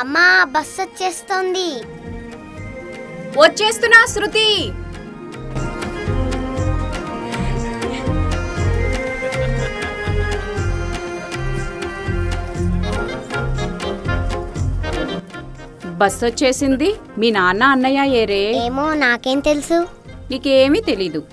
అమ్మా బస్ వచ్చేస్తోంది వచ్చేస్తున్నా శృతి బస్ వచ్చేసింది మీ నాన్న అన్నయ్య ఏరే ఏమో నాకేం తెలుసు నీకేమీ తెలీదు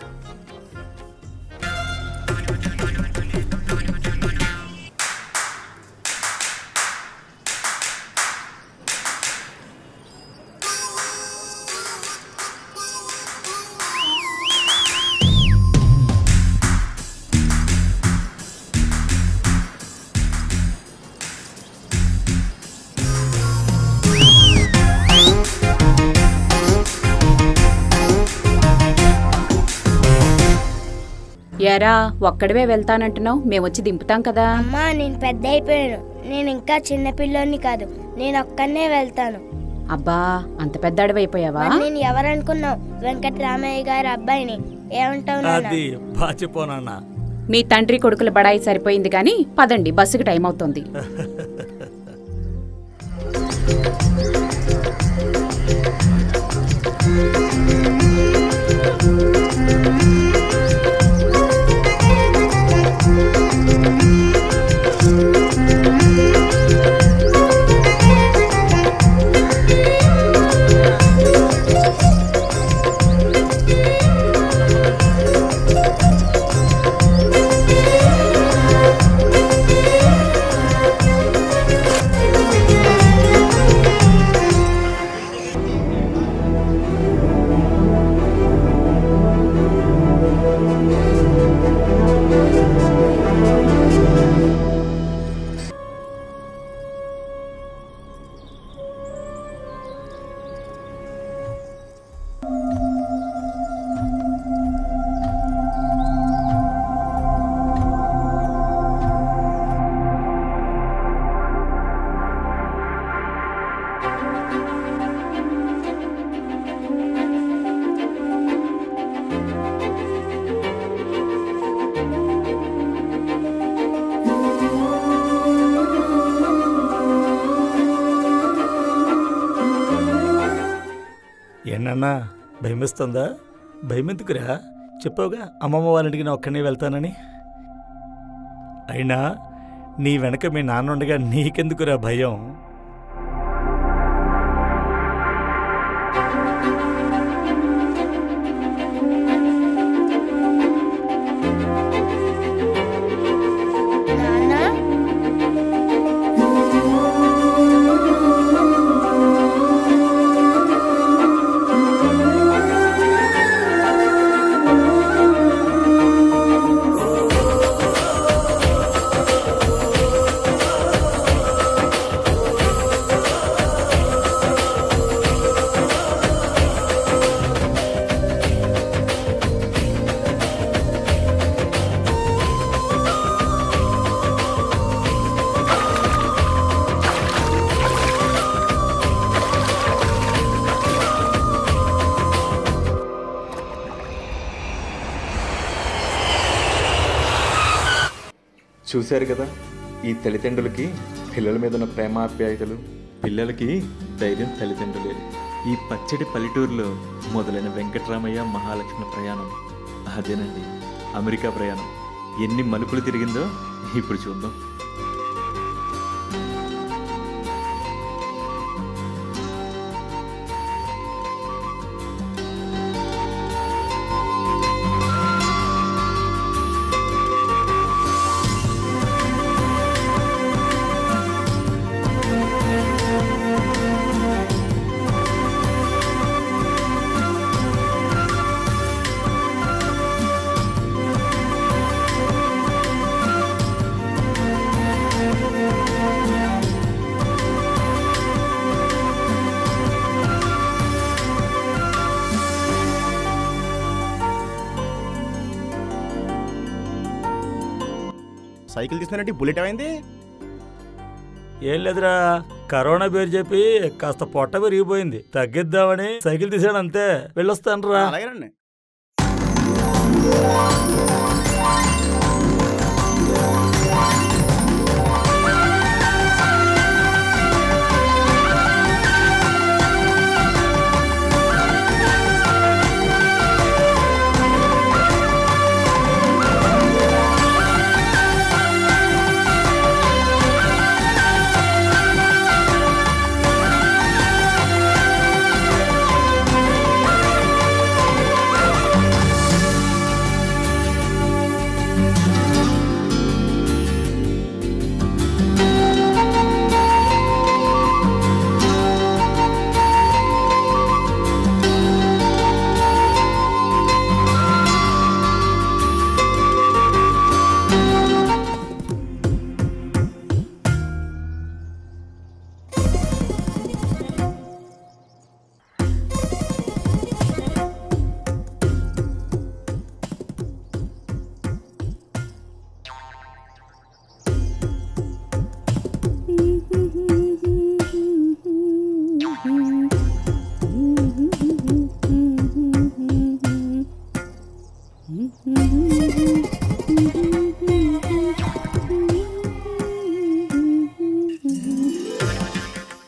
ఎరా ఒక్కడివే వెళ్తానంటున్నావు మేమొచ్చి దింపుతాం కదా అమ్మా నేను పెద్ద అయిపోయాను నేను ఇంకా చిన్న పిల్లోని కాదు నేను ఒక్కనే వెళ్తాను అబ్బా అంత పెద్దాడివైపోయావా మరి నేను ఎవరనుకున్నావు వెంకటరామయ్య గారి అబ్బాయిని ఏమంటావు నాన్న అది బాచిపోనన్నా మీ తండ్రి కొడుకుల బడాయి సరిపోయింది కానీ పదండి బస్సుకి టైం అవుతుంది ఏంటన్నా భయమిస్తుందా భయమెందుకురా చెప్పావుగా అమ్మమ్మ వాళ్ళింటికి నేను ఒక్కనే వెళ్తానని అయినా నీ వెనక మీ నాన్న ఉండగా నీకెందుకురా భయం నాన్న చూశారు కదా ఈ తల్లిదండ్రులకి పిల్లల మీద ఉన్న ప్రేమాప్యాయతలు పిల్లలకి ధైర్యం తల్లిదండ్రులే ఈ పచ్చడి పల్లెటూరులో మొదలైన వెంకటరామయ్య మహాలక్ష్మి ప్రయాణం అదేనండి అమెరికా ప్రయాణం ఎన్ని మలుపులు తిరిగిందో ఇప్పుడు చూద్దాం సైకిల్ తీసుకున్నట్టు బుల్లెట్ ఏమైంది ఏం లేదురా కరోనా పేరు చెప్పి కాస్త పొట్ట పెరిగిపోయింది తగ్గిద్దామని సైకిల్ తీసాడు అంతే వెళ్ళొస్తాను రా అలాగేనండి ఆ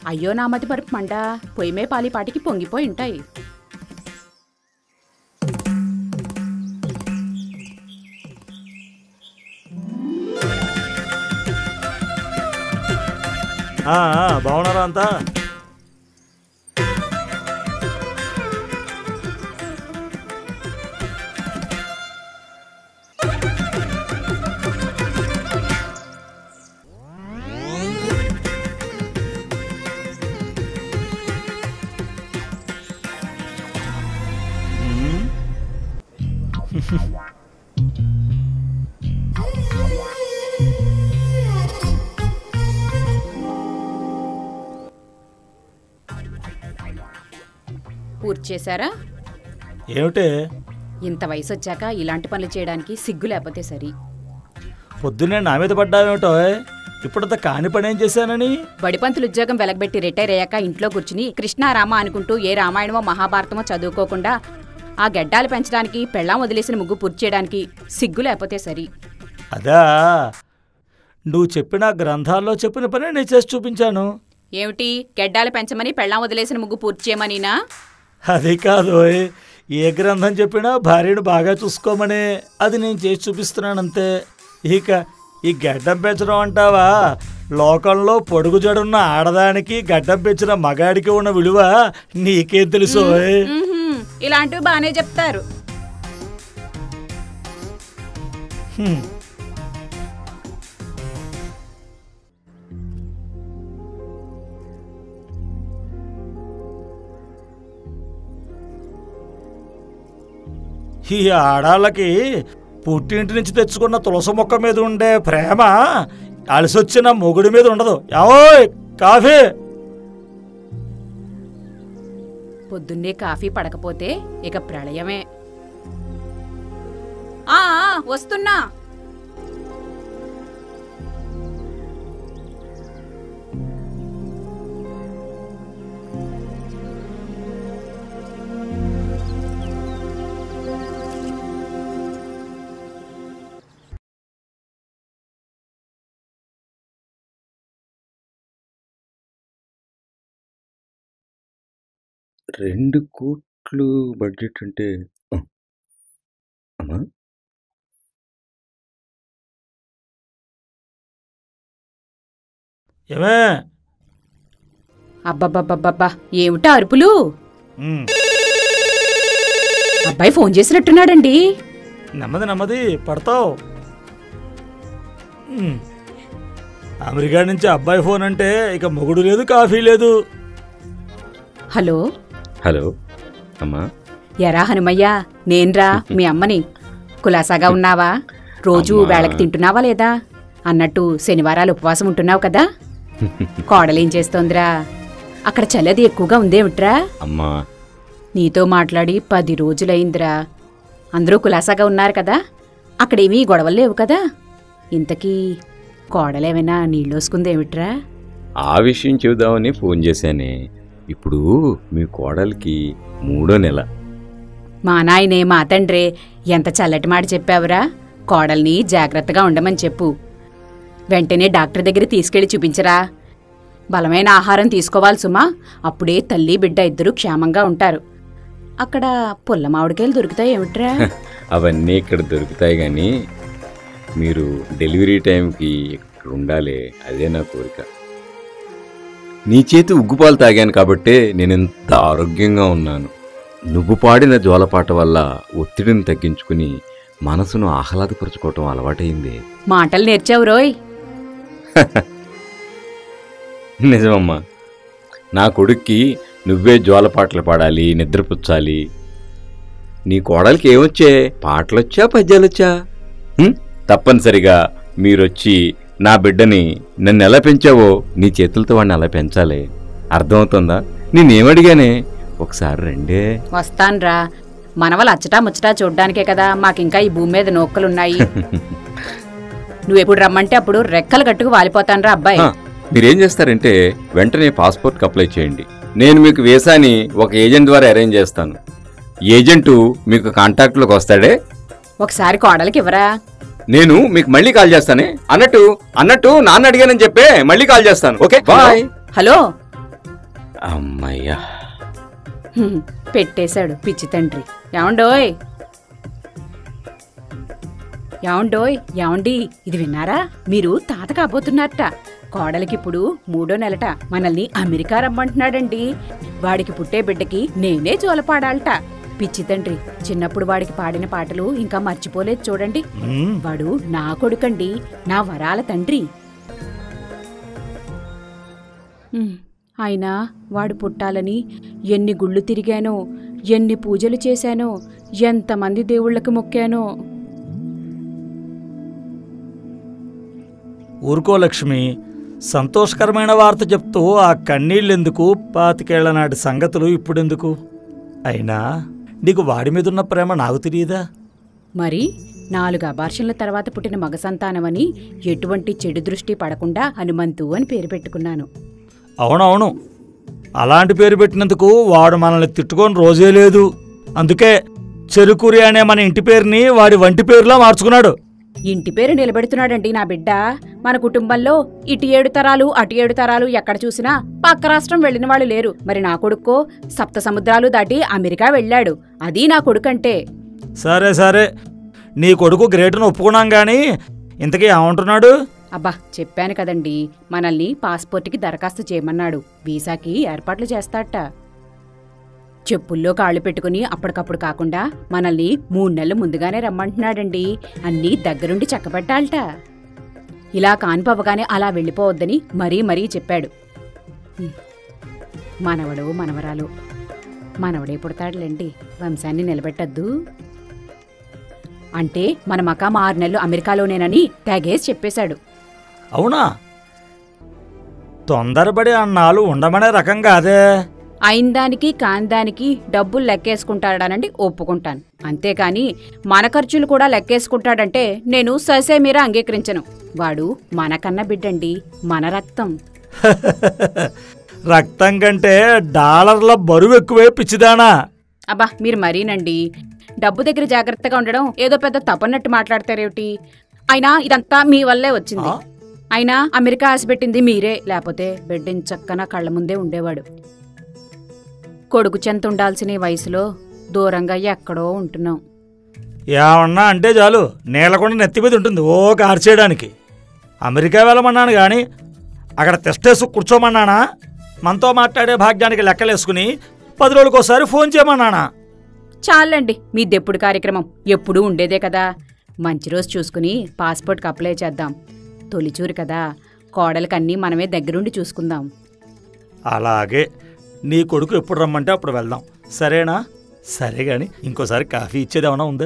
అయ్యో నా మతి పరుపు మండ పొయ్యిమే పాలిపాటికి పొంగిపోయి ఉంటాయి ఆ, ఆ, బాగున్నారా అంతా మ్మ్. పూర్తి చేశారా ఏమిటే ఇంత వయసు వచ్చాక ఇలాంటి పనులు చేయడానికి సిగ్గు లేకపోతే సరి పొద్దున్నే నా మీద పడ్డావేమిటో ఇప్పుడంత కాని పని ఏం చేశానని బడిపంతులు ఉద్యోగం వెలగబెట్టి రిటైర్ అయ్యాక ఇంట్లో కూర్చుని కృష్ణారామ అనుకుంటూ ఏ రామాయణమో మహాభారతమో చదువుకోకుండా ఆ గడ్డాలు పెంచడానికి పెళ్ళాం వదిలేసిన ముగ్గు పూర్తి చేయడానికి సిగ్గు లేకపోతే సరి అదా నువ్వు చెప్పిన గ్రంథాల్లో చెప్పిన పని నేను చేసి చూపించాను ఏమిటి గడ్డాలు పెంచమని పెళ్ళాం వదిలేసిన ముగ్గు పూర్తి చేయమనినా అది కాదు ఏ గ్రంథం చెప్పినా భార్యను బాగా చూసుకోమని అది నేను చేసి చూపిస్తున్నానంతే ఇక ఈ గడ్డం పెంచడం అంటావా లోకంలో పొడుగు జడున్న ఆడదానికి గడ్డం పెంచిన మగాడికి ఉన్న విలువ నీకేం తెలుసు మ్మ్హ్మ్. ఇలాంటివి బాగానే చెప్తారు హ్మ్. ఈ ఆడాళ్ళకి పుట్టింటి నుంచి తెచ్చుకున్న తులసి మొక్క మీద ఉండే ప్రేమ అలసొచ్చిన మొగుడి మీద ఉండదు యావోయ్ కాఫీ పొద్దున్నే కాఫీ పడకపోతే ఇక ప్రళయమే ఆ ఆ, వస్తున్నా రెండు కోట్లు బడ్జెట్ అంటే ఆ. అమ్మా ఏమే అబ్బబ్బబ్బబ్బబ్బా ఏమిటా అరుపులు ఉమ్, అబ్బాయి ఫోన్ చేసినట్టున్నాడండి నెమ్మది నెమ్మది పడతావు ఉమ్. అమెరికా నుంచి అబ్బాయి ఫోన్ అంటే ఇక మొగుడు లేదు కాఫీ లేదు హలో హలో అమ్మా ఎరా హనుమయ్య నేన్రా మీ అమ్మని కులాసాగా ఉన్నావా రోజు అమ్మా. వేళకి తింటున్నావా లేదా అన్నట్టు శనివారాలు ఉపవాసం ఉంటున్నావు కదా కోడలేం చేస్తోందిరా అక్కడ చల్లది ఎక్కువగా ఉందేమిట్రా అమ్మా నీతో మాట్లాడి పది రోజులైందిరా అందరూ కులాసాగా ఉన్నారు కదా అక్కడేమీ గొడవలు లేవు కదా ఇంతకీ కోడలేమైనా నీళ్ళోసుకుందేమిట్రా ఆ విషయం చెబుదామని ఫోన్ చేశానే ఇప్పుడు మీ కోడలికి మూడో నెల మా నాయనే మా తండ్రే ఎంత చల్లటి మాట చెప్పావురా కోడల్ని జాగ్రత్తగా ఉండమని చెప్పు వెంటనే డాక్టర్ దగ్గర తీసుకెళ్లి చూపించరా బలమైన ఆహారం తీసుకోవాలి సుమా అప్పుడే తల్లి బిడ్డ ఇద్దరూ క్షేమంగా ఉంటారు అక్కడ పుల్ల మామిడికాయలు దొరుకుతాయి ఏమిట్రా అవన్నీ ఇక్కడ దొరుకుతాయి కానీ మీరు డెలివరీ టైంకి ఇక్కడ ఉండాలి అదే నా కోరిక నీ చేతి ఉగ్గుపాలు తాగాను కాబట్టే నేను ఇంత ఆరోగ్యంగా ఉన్నాను నువ్వు పాడిన జోలపాట వల్ల ఒత్తిడిని తగ్గించుకుని మనసును ఆహ్లాదపరుచుకోవటం అలవాటైంది మాటలు నేర్చావు రోయ్ నిజమమ్మా నా కొడుక్కి నువ్వే జోలపాటలు పాడాలి నిద్రపుచ్చాలి నీ కోడలికి ఏమొచ్చే పాటలొచ్చా పద్యాలొచ్చా హ్మ్? తప్పనిసరిగా మీరొచ్చి నా బిడ్డని నన్ను ఎలా పెంచావో నీ చేతులతో వాడిని అలా పెంచాలి అర్థమవుతుందా నేనేమడిగానే ఒకసారి రెండే వస్తాన్రా మనవలు అచ్చటా ముచ్చటా చూడ్డానికే కదా మాకింకా ఈ భూమి మీద నోక్కలున్నాయి నువ్వెప్పుడు రమ్మంటే అప్పుడు రెక్కలు కట్టుకు వాలిపోతాన్రా అబ్బాయి ఆ, మీరేం చేస్తారంటే వెంటనే పాస్పోర్ట్కి అప్లై చేయండి నేను మీకు వీసాని ఒక ఏజెంట్ ద్వారా అరేంజ్ చేస్తాను ఏజెంటు మీకు కాంటాక్ట్లోకి వస్తాడే ఒకసారి కోడలికి ఇవ్వరా నేను మీకు మళ్ళీ కాల్ చేస్తానే అన్నట్టు అన్నట్టు నాన్న అడిగానని చెప్పే మళ్ళీ కాల్ చేస్తాను ఓకే బాయ్ హలో అమ్మయ్యా హ్మ్, పెట్టేశాడు పిచ్చి తండ్రి ఏమండోయ్ ఏమండోయ్ ఏమండి ఇది విన్నారా మీరు తాత కాబోతున్నారట కోడలికిప్పుడు మూడో నెలట మనల్ని అమెరికా రమ్మంటున్నాడండి వాడికి పుట్టే బిడ్డకి నేనే జోలపాడాలట పిచ్చి తండ్రి చిన్నప్పుడు వాడికి పాడిన పాటలు ఇంకా మర్చిపోలేదు చూడండి మ్మ్. వాడు నా కొడుకండి నా వరాల తండ్రి ఉమ్, అయినా వాడు పుట్టాలని ఎన్ని గుళ్ళు తిరిగానో ఎన్ని పూజలు చేశానో ఎంతమంది దేవుళ్ళకి మొక్కానో ఊరుకో లక్ష్మి సంతోషకరమైన వార్త చెప్తూ ఆ కన్నీళ్ళెందుకు పాతికేళ్ల నాటి సంగతులు ఇప్పుడెందుకు అయినా నీకు వాడి మీదున్న ప్రేమ నాకు తెలియదా మరి నాలుగు అబార్షన్ల తర్వాత పుట్టిన మగ సంతానమని ఎటువంటి చెడు దృష్టి పడకుండా హనుమంతు అని పేరు పెట్టుకున్నాను అవునవును అలాంటి పేరు పెట్టినందుకు వాడు మనల్ని తిట్టుకొని రోజే లేదు అందుకే చెరుకురి అనే మన ఇంటి పేరుని వాడి వంటి పేరులా మార్చుకున్నాడు ఇంటి పేరు నిలబెడుతున్నాడండి నా బిడ్డ మన కుటుంబంలో ఇటు ఏడు తరాలు అటు ఏడు తరాలు ఎక్కడ చూసినా పక్క రాష్ట్రం వెళ్ళిన వాళ్ళు లేరు మరి నా కొడుక్కో సప్త సముద్రాలు దాటి అమెరికా వెళ్ళాడు అది నా కొడుకంటే సరే సరే నీ కొడుకు గ్రేట్ను ఒప్పుకున్నాం గాని ఇంతకీ ఏమంటున్నాడు అబ్బా చెప్పాను కదండి మనల్ని పాస్పోర్ట్కి దరఖాస్తు చేయమన్నాడు వీసాకి ఏర్పాట్లు చేస్తాడట చెప్పుల్లో కాళ్ళు పెట్టుకుని అప్పటికప్పుడు కాకుండా మనల్ని మూడు నెలలు ముందుగానే రమ్మంటున్నాడండి అన్నీ దగ్గరుండి చక్కబెట్టాలట ఇలా కాన్పవ్వగానే అలా వెళ్ళిపోవద్దని మరీ మరీ చెప్పాడు హ్మ్. మనవడు మనవరాలు మనవడే పుడతాడులేండి వంశాన్ని నిలబెట్టద్దు అంటే మన మకాం ఆరు నెలలు అమెరికాలోనేనని తెగేసి చెప్పేశాడు అవునా తొందరపడి అన్నాలు ఉండమనే రకం కాదే అయిందానికి కాందానికి డబ్బులు లెక్కేసుకుంటాడనండి ఒప్పుకుంటాను అంతేకాని మన ఖర్చులు కూడా లెక్కేసుకుంటాడంటే నేను ససే మీర అంగీకరించను వాడు మనకన్న బిడ్డండి మన రక్తం రక్తం కంటే డాలర్ల బరువు ఎక్కువే పిచ్చిదానా అబ్బా మీరు మరీనండి డబ్బు దగ్గర జాగ్రత్తగా ఉండడం ఏదో పెద్ద తపన్నట్టు మాట్లాడతారేమిటి అయినా ఇదంతా మీ వల్లే వచ్చింది ఆ? అయినా అమెరికా ఆశ పెట్టింది మీరే లేకపోతే బిడ్డని చక్కన కళ్ళ ముందే ఉండేవాడు కొడుకు చెంత ఉండాల్సిన ఈ వయసులో దూరంగా ఎక్కడో ఉంటున్నాం ఏమన్నా అంటే చాలు నీళ్ళకుండా నెత్తి మీద ఉంటుంది ఓ కార్చేయడానికి అమెరికా వెళ్ళమన్నాను కానీ అక్కడ తెస్టేసు కూర్చోమన్నానా మనతో మాట్లాడే భాగ్యానికి లెక్కలేసుకుని పది రోజులకోసారి ఫోన్ చేయమన్నానా చాలండి మీ దెప్పుడు కార్యక్రమం ఎప్పుడూ ఉండేదే కదా మంచి రోజు చూసుకుని పాస్పోర్ట్కి అప్లై చేద్దాం తొలిచూరు కదా కోడలకన్నీ మనమే దగ్గరుండి చూసుకుందాం అలాగే నీ కొడుకు ఎప్పుడు రమ్మంటే అప్పుడు వెళ్దాం సరేనా సరే గాని ఇంకోసారి కాఫీ ఇచ్చేది ఏమైనా ఉందా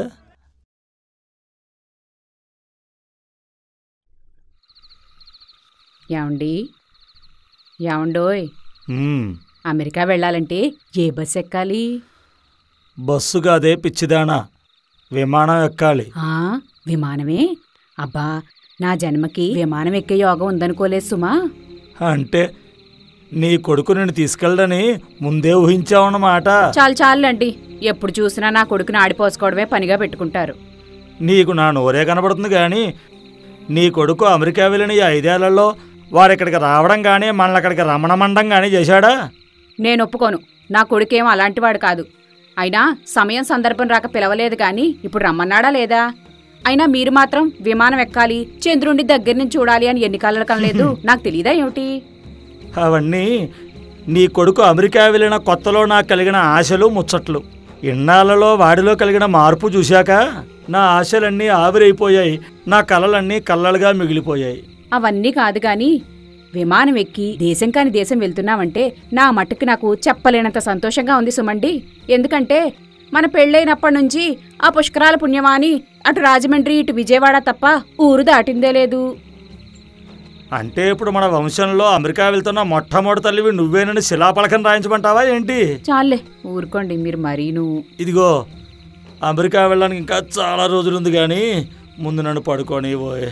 ఏమండి ఏమండోయ్ మ్మ్. అమెరికా వెళ్ళాలంటే ఏ బస్ ఎక్కాలి బస్సు కాదే పిచ్చిదానా విమానం ఎక్కాలి ఆ విమానమే అబ్బా నా జన్మకి విమానం ఎక్కే యోగం ఉందనుకోలేదు సుమా అంటే నీ కొడుకు నిన్ను తీసుకెళ్ళడని ముందే ఊహించావన్నమాట చాలు చాలండి ఎప్పుడు చూసినా నా కొడుకుని ఆడిపోసుకోవడమే పనిగా పెట్టుకుంటారు నీకు నా నోరే కనబడుతుంది కానీ నీ కొడుకు అమెరికా వెళ్ళిన ఈ ఐదేళ్లలో వారు ఇక్కడికి రావడం కానీ మనల్ని అక్కడికి రమణమండం కానీ చేశాడా నేను ఒప్పుకోను నా కొడుకేం అలాంటివాడు కాదు అయినా సమయం సందర్భం రాక పిలవలేదు కానీ ఇప్పుడు రమ్మన్నాడా లేదా అయినా మీరు మాత్రం విమానం ఎక్కాలి చంద్రుణ్ణి దగ్గర నుంచి చూడాలి అని ఎన్ని కలలు కనలేదు నాకు తెలీదా ఏమిటి అవన్నీ నీ కొడుకు అమెరికా వెళ్ళిన కొత్తలో నాకు కలిగిన ఆశలు ముచ్చట్లు ఇన్నాళ్లలో వాడిలో కలిగిన మార్పు చూశాక నా ఆశలన్నీ ఆవిరైపోయాయి నా కలలన్నీ కళ్ళలుగా మిగిలిపోయాయి అవన్నీ కాదు గాని విమానం ఎక్కి దేశం కాని దేశం వెళ్తున్నామంటే నా మట్టుకు నాకు చెప్పలేనంత సంతోషంగా ఉంది సుమండి ఎందుకంటే మన పెళ్ళైనప్పటి నుంచి ఆ పుష్కరాల పుణ్యమాని అటు రాజమండ్రి ఇటు విజయవాడ తప్ప ఊరు దాటిందే లేదు అంటే ఇప్పుడు మన వంశంలో అమెరికా వెళ్తున్న మొట్టమొదటి తల్లివి నువ్వేనని శిలాపలకం రాయించమంటావా ఏంటి చాలే ఊరుకోండి మీరు మరీను ఇదిగో అమెరికా వెళ్ళడానికి ఇంకా చాలా రోజులుంది కానీ ముందు నన్ను పడుకొని పోయే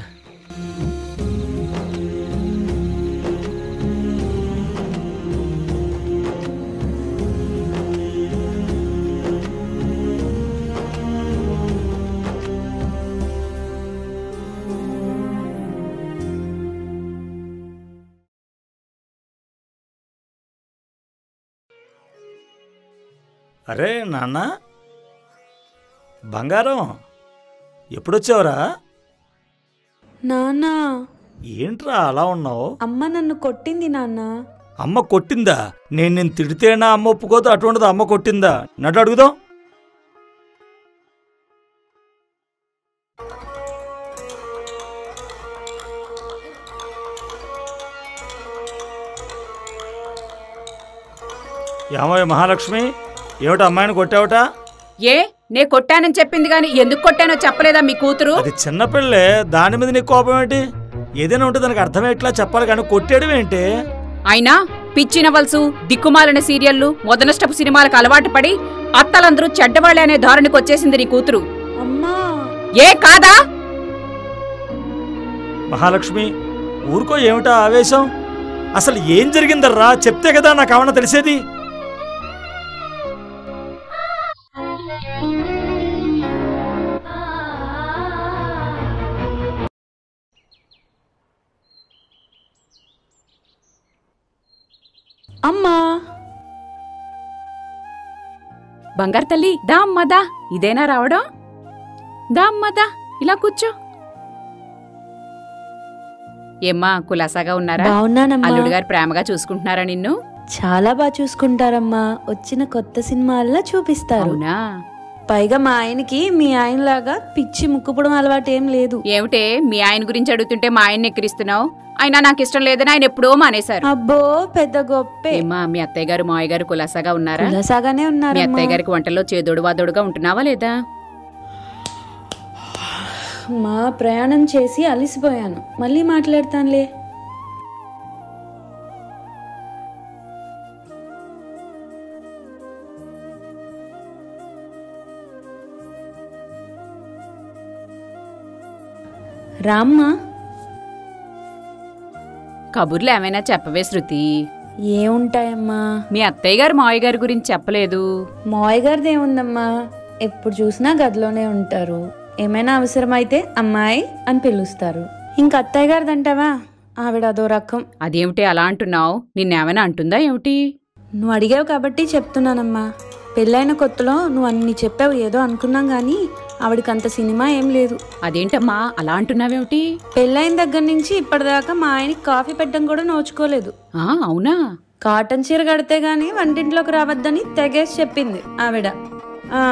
అరే నాన్న బంగారం ఎప్పుడొచ్చావురా నాన్న ఏంట్రా అలా ఉన్నావు అమ్మ నన్ను కొట్టింది నాన్న అమ్మ కొట్టిందా నేను నేను తిడితేనా అమ్మ ఒప్పుకోదు అటువంటిది అమ్మ కొట్టిందా నటు అడుగుదాం ఏమయ్య మహాలక్ష్మి ఏమిటి అమ్మాయిని కొట్టావట ఏ నే కొట్టానని చెప్పింది గాని ఎందుకు కొట్టానో చెప్పలేదా మీ కూతురు అది చిన్నపిల్లే దాని మీద నీకు కోపం ఏంటి ఏదైనా ఉంటే దానికి అర్థమయ్యేట్లా చెప్పాలి కానీ కొట్టేయడం ఏంటి అయినా పిచ్చి నవల్సు దిక్కుమాలిన సీరియళ్లు మొదనష్టపు సినిమాలకు అలవాటు పడి అత్తలందరూ చెడ్డవాళ్లే అనే ధోరణికి వచ్చేసింది నీ కూతురు అమ్మా ఏ కాదా మహాలక్ష్మి ఊరుకో ఏమిటా ఆవేశం అసలు ఏం జరిగిందర్రా చెప్తే కదా నాకు ఏమన్నా తెలిసేది అమ్మా బంగారు తల్లి దా అమ్మా దా ఇదేనా రావడం దా అమ్మా దా ఇలా కూర్చో ఏమ్మా కులాసాగా ఉన్నారా బాగున్నానమ్మా అల్లుడు గారు ప్రేమగా చూసుకుంటున్నారా నిన్ను చాలా బాగా చూసుకుంటారమ్మా వచ్చిన కొత్త సినిమాల్లో చూపిస్తారు అవునా పైగా మా ఆయనకి మీ ఆయనలాగా పిచ్చి ముక్కుపడం అలవాటు ఏం లేదు ఏమిటే మీ ఆయన గురించి అడుగుతుంటే మా ఆయన్ని ఎక్కిరిస్తున్నావు అయినా నాకు ఇష్టం లేదని ఆయన ఎప్పుడో మానేశారు అబ్బో పెద్ద గొప్పే ఏమ్మా మీ అత్తయ్య గారు మావయ్య గారు కులాసాగా ఉన్నారా కులాసాగానే మీ ఉన్నారమ్మా అత్తయ్య గారికి వంటల్లో చేదోడు వాదోడుగా ఉంటున్నావా లేదా మా ప్రయాణం చేసి అలిసిపోయాను మళ్ళీ మాట్లాడతానులే రామ్మా కబుర్లు ఏమైనా చెప్పవే శృతి ఏముంటాయమ్మా మీ అత్తయ్య గారు మావయ్య గారి గురించి చెప్పలేదు మావయ్య గారిది ఏముందమ్మా ఎప్పుడు చూసినా గదిలోనే ఉంటారు ఏమైనా అవసరమైతే అమ్మాయి అని పిలుస్తారు ఇంక అత్తయ్య గారిది అంటావా ఆవిడ అదో రకం అదేమిటి అలా అంటున్నావు నిన్నేమైనా అంటుందా ఏమిటి నువ్వు అడిగావు కాబట్టి చెప్తున్నానమ్మా పెళ్ళైన కొత్తలో నువ్వు అన్ని చెప్పావు ఏదో అనుకున్నాం కానీ ఆవిడకి అంత సినిమా ఏం లేదు అదేంటమ్మా అలా అంటున్నావేమిటి పెళ్ళైన దగ్గర నుంచి ఇప్పటిదాకా మా ఆయనకి కాఫీ పెట్టడం కూడా నోచుకోలేదు ఆ అవునా కాటన్ చీర కడితే గాని వంటింట్లోకి రావద్దని తెగేసి చెప్పింది ఆవిడ ఆ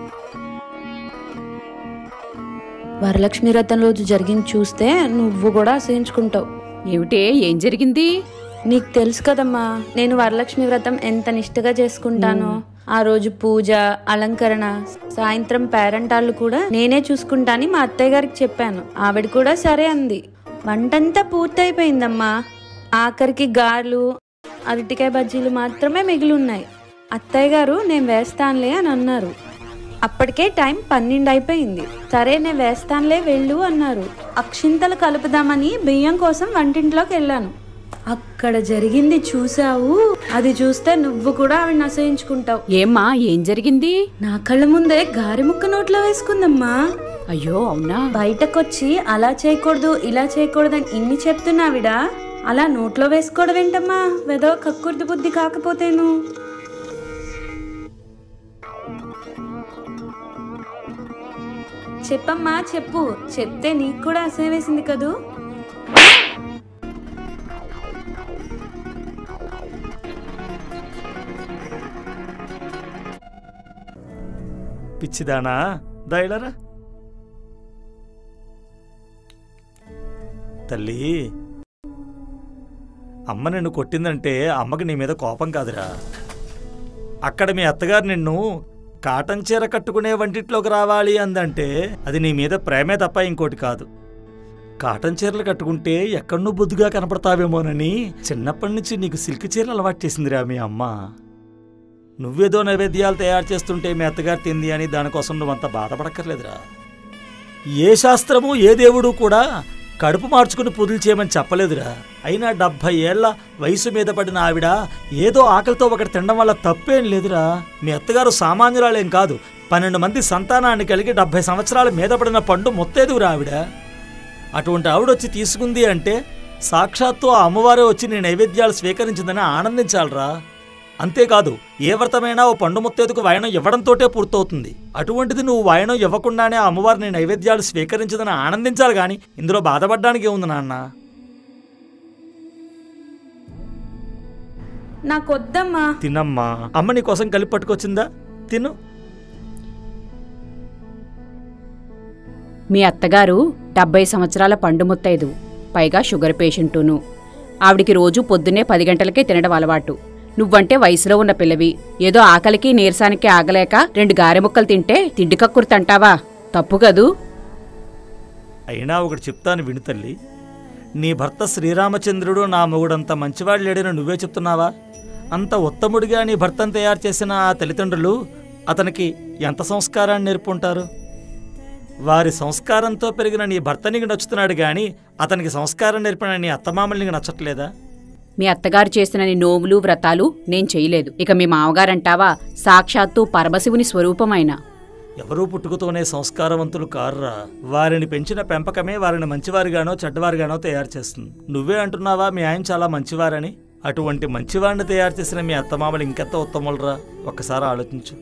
వరలక్ష్మి రథం రోజు జరిగింది చూస్తే నువ్వు కూడా అసహించుకుంటావు ఏమిటే ఏం జరిగింది నీకు తెలుసు కదమ్మా నేను వరలక్ష్మి వ్రతం ఎంత నిష్ఠగా చేసుకుంటానో ఆ రోజు పూజ అలంకరణ సాయంత్రం పేరెంటాళ్ళు కూడా నేనే చూసుకుంటాని మా అత్తయ్య గారికి చెప్పాను ఆవిడ కూడా సరే అంది వంటంతా పూర్తయిపోయిందమ్మా ఆఖరికి గారెలు అరటికాయ బజ్జీలు మాత్రమే మిగిలి ఉన్నాయి అత్తయ్య గారు నేను వేస్తానులే అని అన్నారు అప్పటికే టైం పన్నెండు అయిపోయింది సరే నేను వేస్తానులే వెళ్ళు అన్నారు అక్షింతలు కలుపుదామని బియ్యం కోసం వంటింట్లోకి వెళ్ళాను అక్కడ జరిగింది చూసావు అది చూస్తే నువ్వు కూడా ఆవిడని అసహించుకుంటావు ఏమ్మా ఏం జరిగింది నా కళ్ళ ముందే గారి ముక్క నోట్లో వేసుకుందమ్మా అయ్యో అవునా బయటకొచ్చి అలా చేయకూడదు ఇలా చేయకూడదు అని ఇన్ని చెప్తున్నావిడా అలా నోట్లో వేసుకోవడం ఏంటమ్మా వెదో కక్కుర్తి బుద్ధి కాకపోతేను చెప్పమ్మా చెప్పు చెప్తే నీకు కూడా అసహ్యం వేసింది కదూ పిచ్చిదానా దయలరా తల్లి అమ్మ నిన్ను కొట్టిందంటే అమ్మకి నీ మీద కోపం కాదురా అక్కడ మీ అత్తగారు నిన్ను కాటన్ చీర కట్టుకునే వంటిట్లోకి రావాలి అందంటే అది నీ మీద ప్రేమే తప్ప ఇంకోటి కాదు కాటన్ చీరలు కట్టుకుంటే ఎక్కడనూ బొద్దుగా కనపడతావేమోనని చిన్నప్పటి నుంచి నీకు సిల్క్ చీరలు అలవాటు చేసిందిరా మీ అమ్మ నువ్వేదో నైవేద్యాలు తయారు చేస్తుంటే మీ అత్తగారు తింది అని దానికోసం నువ్వంత బాధపడక్కర్లేదురా ఏ శాస్త్రము ఏ దేవుడు కూడా కడుపు మార్చుకుని పూజలు చేయమని చెప్పలేదురా అయినా డెబ్భై ఏళ్ల వయసు మీద పడిన ఆవిడ ఏదో ఆకలితో ఒకటి తినడం వల్ల తప్పేం లేదురా మీ అత్తగారు సామాన్యురాలేం కాదు పన్నెండు మంది సంతానాన్ని కలిగి డెబ్భై సంవత్సరాల మీద పడిన పండు మొత్తేదురా ఆవిడ అటువంటి ఆవిడొచ్చి తీసుకుంది అంటే సాక్షాత్తు ఆ అమ్మవారే వచ్చి నీ నైవేద్యాలు స్వీకరించిందని ఆనందించాలరా అంతేకాదు ఏ వ్రతమైనా ఓ పండు ముత్తేదుకు వాయనం ఇవ్వడంతోటే పూర్తవుతుంది అటువంటిది నువ్వు వాయనం ఇవ్వకుండానే ఆ అమ్మవారిని నైవేద్యాలు స్వీకరించదని ఆనందించాలి గాని ఇందులో బాధపడడానికి ఏముంది నాన్న నాకొద్దమ్మా తినమ్మా అమ్మ నీ కోసం కలిపి పట్టుకొచ్చిందా తిను మీ అత్తగారు డెబ్బై సంవత్సరాల పండు ముత్తైదు పైగా షుగర్ పేషెంటును ఆవిడికి రోజు పొద్దున్నే పది గంటలకే తినడం అలవాటు నువ్వంటే వయసులో ఉన్న పిల్లవి ఏదో ఆకలికి నీరసానికి ఆగలేక రెండు గారె ముక్కలు తింటే తిండి కక్కురు తంటావా తప్పు కదూ అయినా ఒకటి చెప్తాను విను తల్లి నీ భర్త శ్రీరామచంద్రుడు నా మొగుడంత మంచివాడు లేడని నువ్వే చెప్తున్నావా అంత ఉత్తముడిగా నీ భర్తను తయారు చేసిన ఆ తల్లిదండ్రులు అతనికి ఎంత సంస్కారాన్ని నేర్పుంటారు వారి సంస్కారంతో పెరిగిన నీ భర్త నీకు నచ్చుతున్నాడు గాని అతనికి సంస్కారం నేర్పిన నీ అత్తమామలు నీకు నచ్చట్లేదా మీ అత్తగారు చేసిన నీ నోములు వ్రతాలు నేను చేయలేదు ఇక మీ మామగారంటావా సాక్షాత్తు పరమశివుని స్వరూపమైన ఎవరూ పుట్టుకతోనే సంస్కారవంతులు కారురా వారిని పెంచిన పెంపకమే వారిని మంచివారిగానో చెడ్డవారిగానో తయారు చేస్తుంది నువ్వే అంటున్నావా మీ ఆయన చాలా మంచివారని అటువంటి మంచివారిని తయారు చేసిన మీ అత్తమామలు ఇంకెంత ఉత్తములరా ఒక్కసారి ఆలోచించు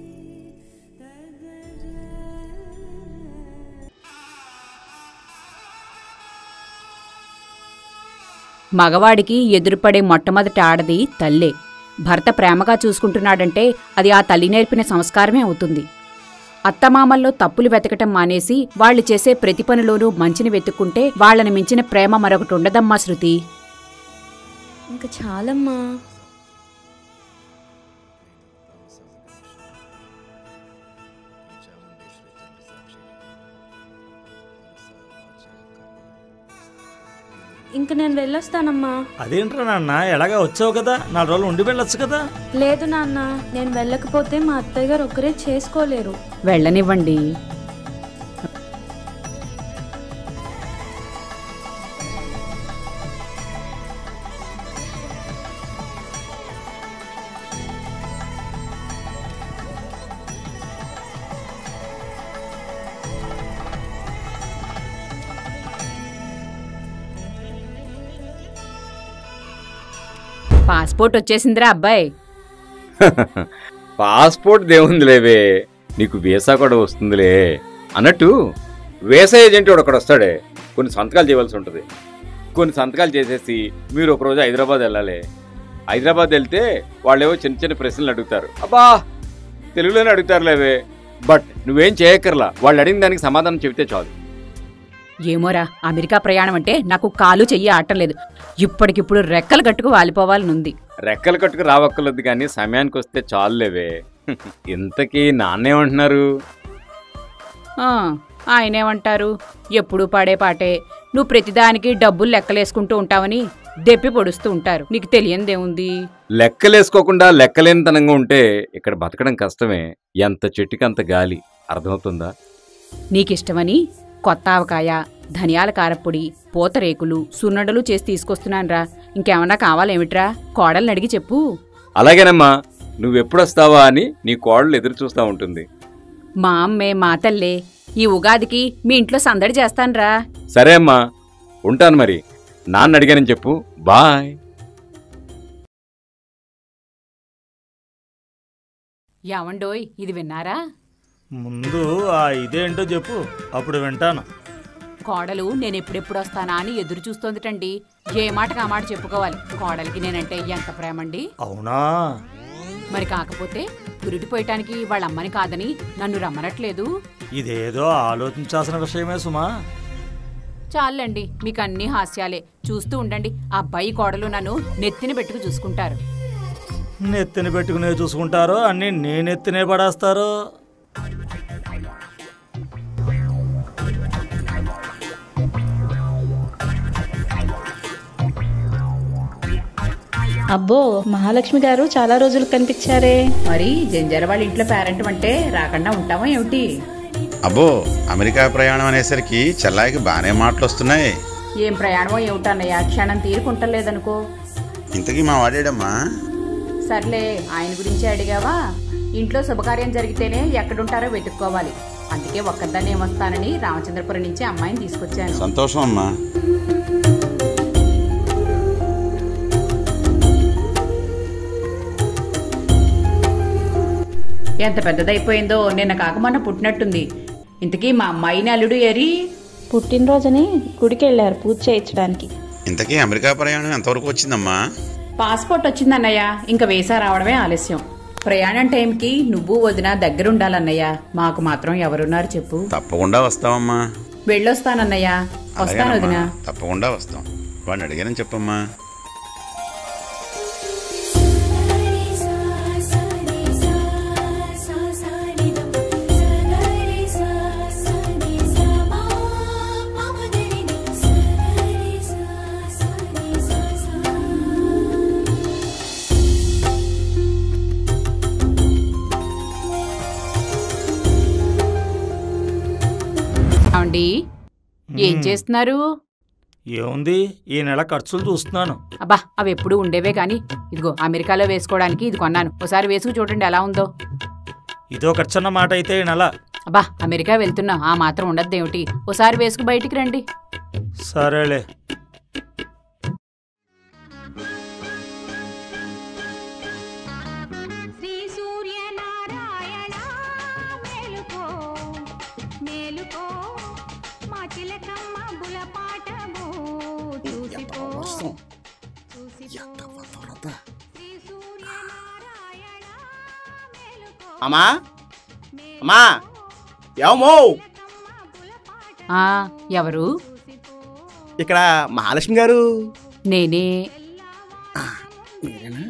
మగవాడికి ఎదురుపడే మొట్టమొదటి ఆడది తల్లే భర్త ప్రేమగా చూసుకుంటున్నాడంటే అది ఆ తల్లి నేర్పిన సంస్కారమే అవుతుంది అత్తమామల్లో తప్పులు వెతకటం మానేసి వాళ్ళు చేసే ప్రతి పనిలోనూ మంచిని వెతుక్కుంటే వాళ్ళని మించిన ప్రేమ మరొకటి ఉండదమ్మా శృతి ఇంకా చాలమ్మా ఇంక నేను వెళ్ళొస్తానమ్మా అదేంట్రా నాన్న ఎలాగా వచ్చావు కదా నాలుగు రోజులు ఉండి వెళ్ళొచ్చు కదా లేదు నాన్న నేను వెళ్ళకపోతే మా అత్తయ్య గారు ఒక్కరే చేసుకోలేరు వెళ్ళనివ్వండి పాస్పోర్ట్ వచ్చేసిందిరా అబ్బాయి పాస్పోర్ట్ దేవుంది లేవే నీకు వీసా కూడా వస్తుందిలే అన్నట్టు వీసా ఏజెంట్ ఒకడు వస్తాడే కొన్ని సంతకాలు చేయవలసి ఉంటుంది కొన్ని సంతకాలు చేసేసి మీరు ఒక రోజు హైదరాబాద్ వెళ్ళాలి హైదరాబాద్ వెళ్తే వాళ్ళేవో చిన్న చిన్న ప్రశ్నలు అడుగుతారు అబ్బా తెలుగులోనే అడుగుతారు లేవే బట్ నువ్వేం చేయక్కర్లా వాళ్ళు అడిగిన దానికి సమాధానం చెబితే చాలు ఏమోరా అమెరికా ప్రయాణం అంటే నాకు కాలు చెయ్యి ఆటం లేదు ఇప్పటికిప్పుడు రెక్కలు కట్టుకు వాలిపోవాలనుంది రెక్కలు కట్టుకు రావక్కర్లేదు కానీ సమయానికి వస్తే చాలులేవే ఇంతకీ నాన్నేమంటున్నారు ఆ, ఆయనేమంటారు ఎప్పుడు పాడే పాటే నువ్వు ప్రతిదానికి డబ్బులు లెక్కలేసుకుంటూ ఉంటావని దెప్పి పొడుస్తూ ఉంటారు నీకు తెలియందేముంది లెక్కలేసుకోకుండా లెక్కలేనితనంగా ఉంటే ఇక్కడ బతకడం కష్టమే ఎంత చెట్టుకి అంత గాలి అర్థమవుతుందా నీకిష్టమని కొత్త ఆవకాయ ధనియాల కారప్పొడి పూతరేకులు సున్నడలు చేసి తీసుకొస్తున్నానురా ఇంకేమన్నా కావాలేమిట్రా కోడల్ని అడిగి చెప్పు అలాగేనమ్మా నువ్వెప్పుడొస్తావా అని నీ కోడలు ఎదురు చూస్తూ ఉంటుంది మా అమ్మే మా తల్లే ఈ ఉగాదికి మీ ఇంట్లో సందడి చేస్తానురా సరే అమ్మా ఉంటాను మరి నాన్న అడిగానని చెప్పు బాయ్ యావండోయ్ ఇది విన్నారా ముందు ఆ ఇదేంటో చెప్పు అప్పుడు వింటాను కోడలు నేను ఎప్పుడెప్పుడు వస్తానా అని ఎదురు చూస్తోందిటండి ఏ మాటకు ఆ మాట చెప్పుకోవాలి కోడలికి నేనంటే ఎంత ప్రేమండి అవునా మరి కాకపోతే పురిటిపోయటానికి వాళ్ళ అమ్మని కాదని నన్ను రమ్మనట్లేదు ఇదేదో ఆలోచించాల్సిన విషయమే సుమా చాలండి మీకు అన్ని హాస్యాలే చూస్తూ ఉండండి ఆ అబ్బాయి కోడలు నన్ను నెత్తిన పెట్టుకు చూసుకుంటారు నెత్తిన పెట్టుకునే చూసుకుంటారో అన్నీ నేనెత్తినే పడేస్తారో అబ్బో మహాలక్ష్మి గారు చాలా రోజులు కనిపించారే మరి జంజర వాళ్ళ ఇంట్లో పేరెంట్ అంటే రాకుండా ఉంటావా ఏమిటి అబ్బో అమెరికా ప్రయాణం అనేసరికి చెల్లాయికి బాగానే మాటలు వస్తున్నాయి ఏం ప్రయాణమో ఏమిటన్నయ్య క్షణం తీరుకుంటలేదనుకో ఇంతకీ మా వాడేడమ్మా సర్లే ఆయన గురించి అడిగావా ఇంట్లో శుభకార్యం జరిగితేనే ఎక్కడుంటారో వెతుక్కోవాలి అందుకే ఒక్కదాన్నే వస్తానని రామచంద్రపురం నుంచి అమ్మాయిని తీసుకొచ్చాను సంతోషం అమ్మా ఎంత పెద్దదైపోయిందో నిన్న కాక మొన్న పుట్టినట్టుంది ఇంతకీ మా అమ్మాయిని అల్లుడు ఏరి పుట్టినరోజుని గుడికి వెళ్ళారు పూజ చేయించడానికి ఇంతకీ అమెరికా ప్రయాణం ఎంతవరకు వచ్చిందమ్మా పాస్పోర్ట్ వచ్చిందన్నయ్య ఇంకా వీసా రావడమే ఆలస్యం ప్రయాణం టైంకి నువ్వు వదిన దగ్గరుండాలన్నయ్య మాకు మాత్రం ఎవరున్నారు చెప్పు తప్పకుండా వస్తావమ్మా వెళ్ళొస్తానన్నయ్య వస్తాను వదిన అలాగేనమ్మా తప్పకుండా వస్తాం వాడిని అడిగానని చెప్పమ్మా ఏమండి ఏం చేస్తున్నారు ఏముంది ఈ నెల ఖర్చులు చూస్తున్నాను అబ్బా అవి ఎప్పుడు ఉండేవే కానీ ఇదిగో అమెరికాలో వేసుకోవడానికి ఇది కొన్నాను ఒకసారి వేసుకు చూడండి ఎలా ఉందో ఇదో ఖర్చన్న మాట అయితే ఈ నెల అబ్బా అమెరికా వెళ్తున్నాం ఆ మాత్రం ఉండద్దేమిటి ఒకసారి వేసుకు బయటికి రండి సరేలే శ్రీ సూర్యనారాయణ మేలుకో మేలుకో మా చిలకమ్మ బులపాటము చూసిపో చూసిపో శ్రీ సూర్యనారాయణ మేలుకో అమ్మా అమ్మా ఏమో ఆ ఎవరు ఇక్కడ మహాలక్ష్మి గారు నేనే మీరేనా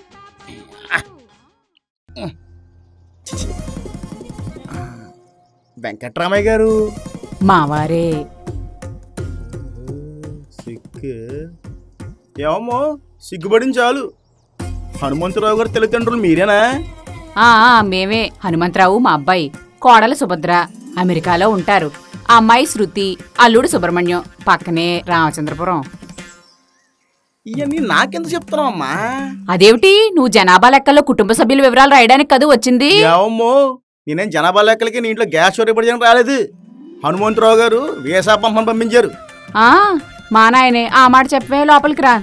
వెంకట్రామయ్య గారు మావారే సిగ్గు ఏమో సిగ్గుపడింది చాలు హనుమంతరావు గారు తల్లిదండ్రులు మీరేనా ఆ ఆ, మేమే హనుమంతరావు మా అబ్బాయి కోడలు సుభద్ర అమెరికాలో ఉంటారు ఆ అమ్మాయి శృతి అల్లుడు సుబ్రహ్మణ్యం పక్కనే రామచంద్రపురం ఇవన్నీ నాకెందుకు చెప్తున్నావు అమ్మా అదేమిటి నువ్వు జనాభా లెక్కల్లో కుటుంబ సభ్యుల వివరాలు రాయడానికి కదూ వచ్చింది ఏమో నేనేం జనాభా లెక్కలకి నీ ఇంట్లో గ్యాస్ చోరీపడి రాలేదు హనుమంతరావు గారు వీసా పంపని పంపించారు ఆ మా నాయనే ఆ మాట చెప్పే లోపలికి రా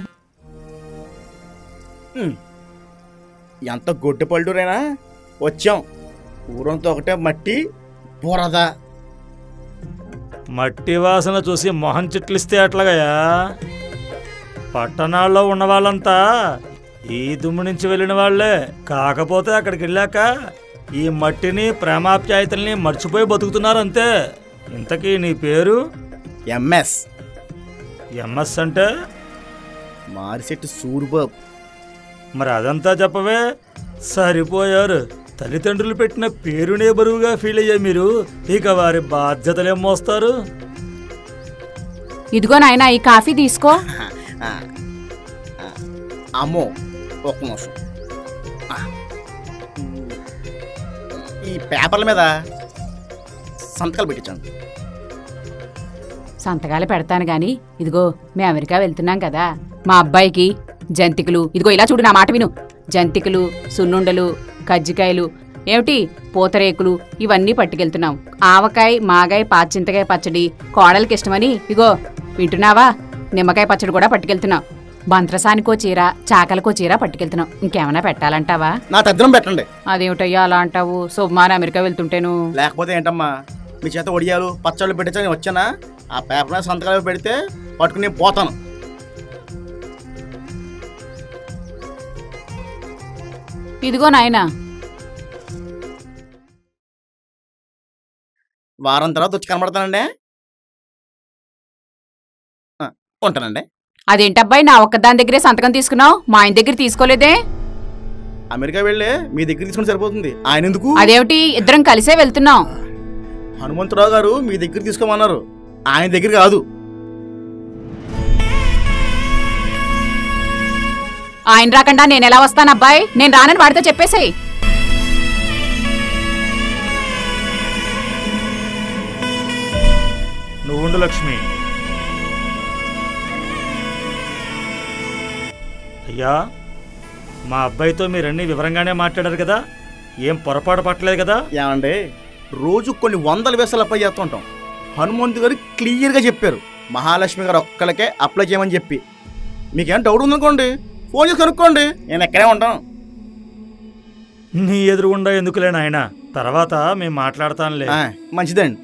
ఉమ్. ఎంత గొడ్డు పళ్ళురైనా వచ్చాం ఊరంతా ఒకటే మట్టి బురద మట్టి వాసన చూసి మొహం చిట్లిస్తే అట్లాగయా పట్టణాల్లో ఉన్న వాళ్ళంతా ఈ దుమ్ము నుంచి వెళ్ళిన వాళ్ళే కాకపోతే అక్కడికి వెళ్ళాక ఈ మట్టిని ప్రేమాప్యాయతల్ని మర్చిపోయి బతుకుతున్నారు అంతే ఇంతకీ నీ పేరు ఎంఎస్ ఎంఎస్ అంటే మారిసెట్టు సూరిబాబు మరి అదంతా చెప్పవే సరిపోయారు తల్లిదండ్రులు పెట్టిన పేరునే బరువుగా ఫీల్ అయ్యే మీరు ఇక వారి బాధ్యతలేం మోస్తారు ఇదిగో నాయనా ఈ కాఫీ తీసుకో ఆ, ఆ, అమ్మో ఒక నిమిషం ఆ. ఈ పేపర్ల మీద సంతకాలు పెట్టించండి సంతకాలు పెడతాను గాని ఇదిగో మేము అమెరికా వెళ్తున్నాం కదా మా అబ్బాయికి జంతికలు ఇదిగో ఇలా చూడు నా మాట విను జంతికలు సున్నుండలు కజ్జికాయలు ఏమిటి పూతరేకులు ఇవన్నీ పట్టుకెళ్తున్నాం ఆవకాయ మాగాయ పాచింతకాయ పచ్చడి కోడలికి ఇష్టమని ఇగో వింటున్నావా నిమ్మకాయ పచ్చడి కూడా పట్టుకెళ్తున్నాం బంత్రసానికో చీర చాకలకో చీర పట్టుకెళ్తున్నాం ఇంకేమైనా పెట్టాలంటావా నా తద్దనం పెట్టండి అదేమిటయ్యా అలా అంటావు శుభమాన అమెరికా వెళ్తుంటేను లేకపోతే ఏంటమ్మా మీ చేత ఒడియాలు పచ్చళ్ళు పెట్టించని వచ్చానా ఆ పేపర్ మీద సంతకాలు పెడితే పట్టుకుని నేను పోతాను ఇదిగో నాయనా వారం తర్వాత వచ్చి కనబడతానండి ఆ, ఉంటానండి అదేంటబ్బాయి నా ఒక్కదాని దగ్గరే సంతకం తీసుకున్నావు మా ఆయన దగ్గర తీసుకోలేదే అమెరికా వెళ్ళి మీ దగ్గర తీసుకుని సరిపోతుంది ఆయన ఎందుకు అదేమిటి ఇద్దరం కలిసే వెళ్తున్నాం హనుమంతరావు గారు మీ దగ్గర తీసుకోమన్నారు ఆయన దగ్గర కాదు ఆయన రాకుండా నేను ఎలా వస్తాను అబ్బాయి నేను రానని వాడితో చెప్పేసాయి నువ్వుండు లక్ష్మి అయ్యా మా అబ్బాయితో మీరన్నీ వివరంగానే మాట్లాడారు కదా ఏం పొరపాటు పట్టలేదు కదా ఏమండి రోజు కొన్ని వందల వేసాలు అప్లై చేస్తుంటాం హనుమంతు గారు క్లియర్గా చెప్పారు మహాలక్ష్మి గారు ఒక్కళ్ళకే అప్లై చేయమని చెప్పి మీకేం డౌట్ ఉందనుకోండి ఫోన్ చేసి కనుక్కోండి నేను ఎక్కడే ఉంటాను నీ ఎదురుగుండా ఎందుకులే నాయన తర్వాత మేము మాట్లాడతానులే ఆ, మంచిదండి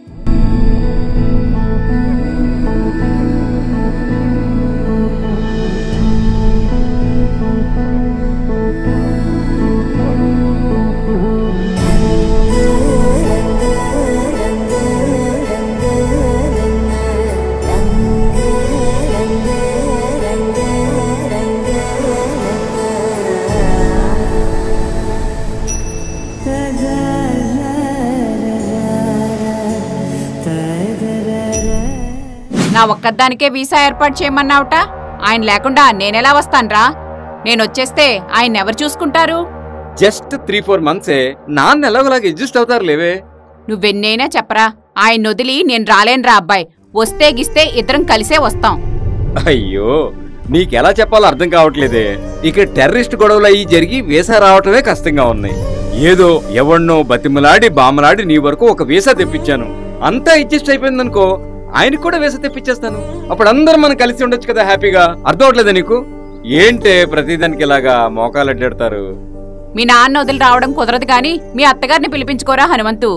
నా ఒక్కదానికే వీసా ఏర్పాటు చేయమన్నావుట ఆయన లేకుండా నేనెలా వస్తాన్రా నేనొచ్చేస్తే ఆయన ఎవరు చూసుకుంటారు జస్ట్ త్రీ ఫోర్ మంత్సే నాన్న ఎలాగోలాగా అడ్జస్ట్ అవుతారు లేవే నువ్వెన్నైనా చెప్పరా ఆయన వదిలి నేను రాలేనురా అబ్బాయి వస్తే గిస్తే ఇద్దరం కలిసే వస్తాం అయ్యో నీకెలా చెప్పాలో అర్థం కావట్లేదే ఇక టెర్రరిస్ట్ గొడవలు అయ్యి జరిగి వీసా రావటమే కష్టంగా ఉన్నాయి ఏదో ఎవన్నో బతిమలాడి బామలాడి నీ వరకు ఒక వీసా తెప్పించాను అంతా అడ్జస్ట్ అయిపోయిందనుకో ఆయనకు కూడా వీసా తెప్పించేస్తాను అప్పుడు అందరం మనం కలిసి ఉండొచ్చు కదా హ్యాపీగా అర్థం అవట్లేదా నీకు ఏంటే ప్రతిదానికి ఇలాగా మోకాలు అడ్డాడతారు మీ నాన్న వదిలి రావడం కుదరదు గాని మీ అత్తగారిని పిలిపించుకోరా హనుమంతు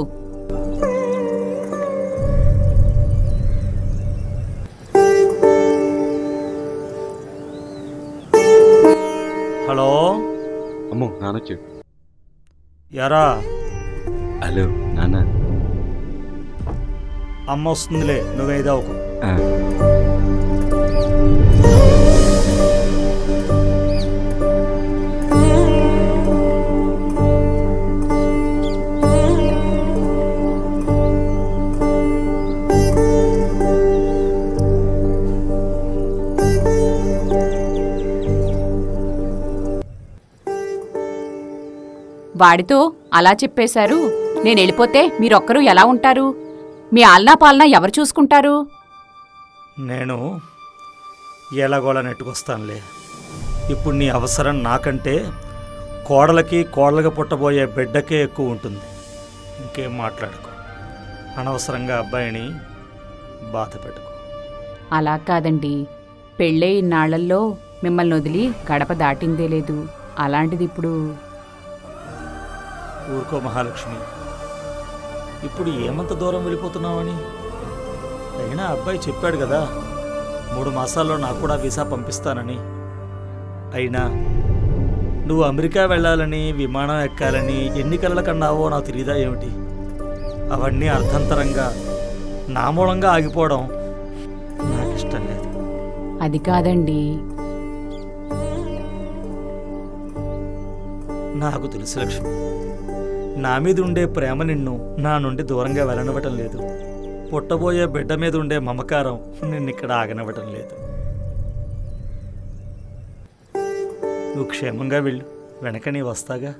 హలో అమ్మో నానొచ్చు ఎరా హలో నాన్న అమ్మ వస్తుందిలే నువ్వేదో ఒక ఆ. వాడితో అలా చెప్పేశారు నేను వెళ్ళిపోతే మీరొక్కరూ ఎలా ఉంటారు మీ ఆలనా పాలనా ఎవరు చూసుకుంటారు నేను ఎలాగోలా నెట్టుకొస్తానులే ఇప్పుడు నీ అవసరం నాకంటే కోడలకి కోడలుగా పుట్టబోయే బిడ్డకే ఎక్కువ ఉంటుంది ఇంకేం మాట్లాడుకో అనవసరంగా అబ్బాయిని బాధ పెట్టుకో అలా కాదండి పెళ్ళే ఇన్నాళ్లలో మిమ్మల్ని వదిలి గడప దాటిందే లేదు అలాంటిది ఇప్పుడు ఊరుకో మహాలక్ష్మి ఇప్పుడు ఏమంత దూరం వెళ్ళిపోతున్నావని అయినా అబ్బాయి చెప్పాడు కదా మూడు మాసాల్లో నాకు కూడా వీసా పంపిస్తానని అయినా నువ్వు అమెరికా వెళ్ళాలని విమానం ఎక్కాలని ఎన్ని కలల కన్నావో నాకు తెలియదా ఏమిటి అవన్నీ అర్థంతరంగా నా మూలంగా ఆగిపోవడం నాకు ఇష్టం లేదు అది కాదండి నాకు తెలుసు లక్ష్మి నా మీద ఉండే ప్రేమ నిన్ను నా నుండి దూరంగా వెళ్ళనివ్వటం లేదు పుట్టబోయే బిడ్డ మీద ఉండే మమకారం నిన్ను ఇక్కడ ఆగనివ్వటం లేదు నువ్వు క్షేమంగా వెళ్ళు వెనక నీ వస్తాగా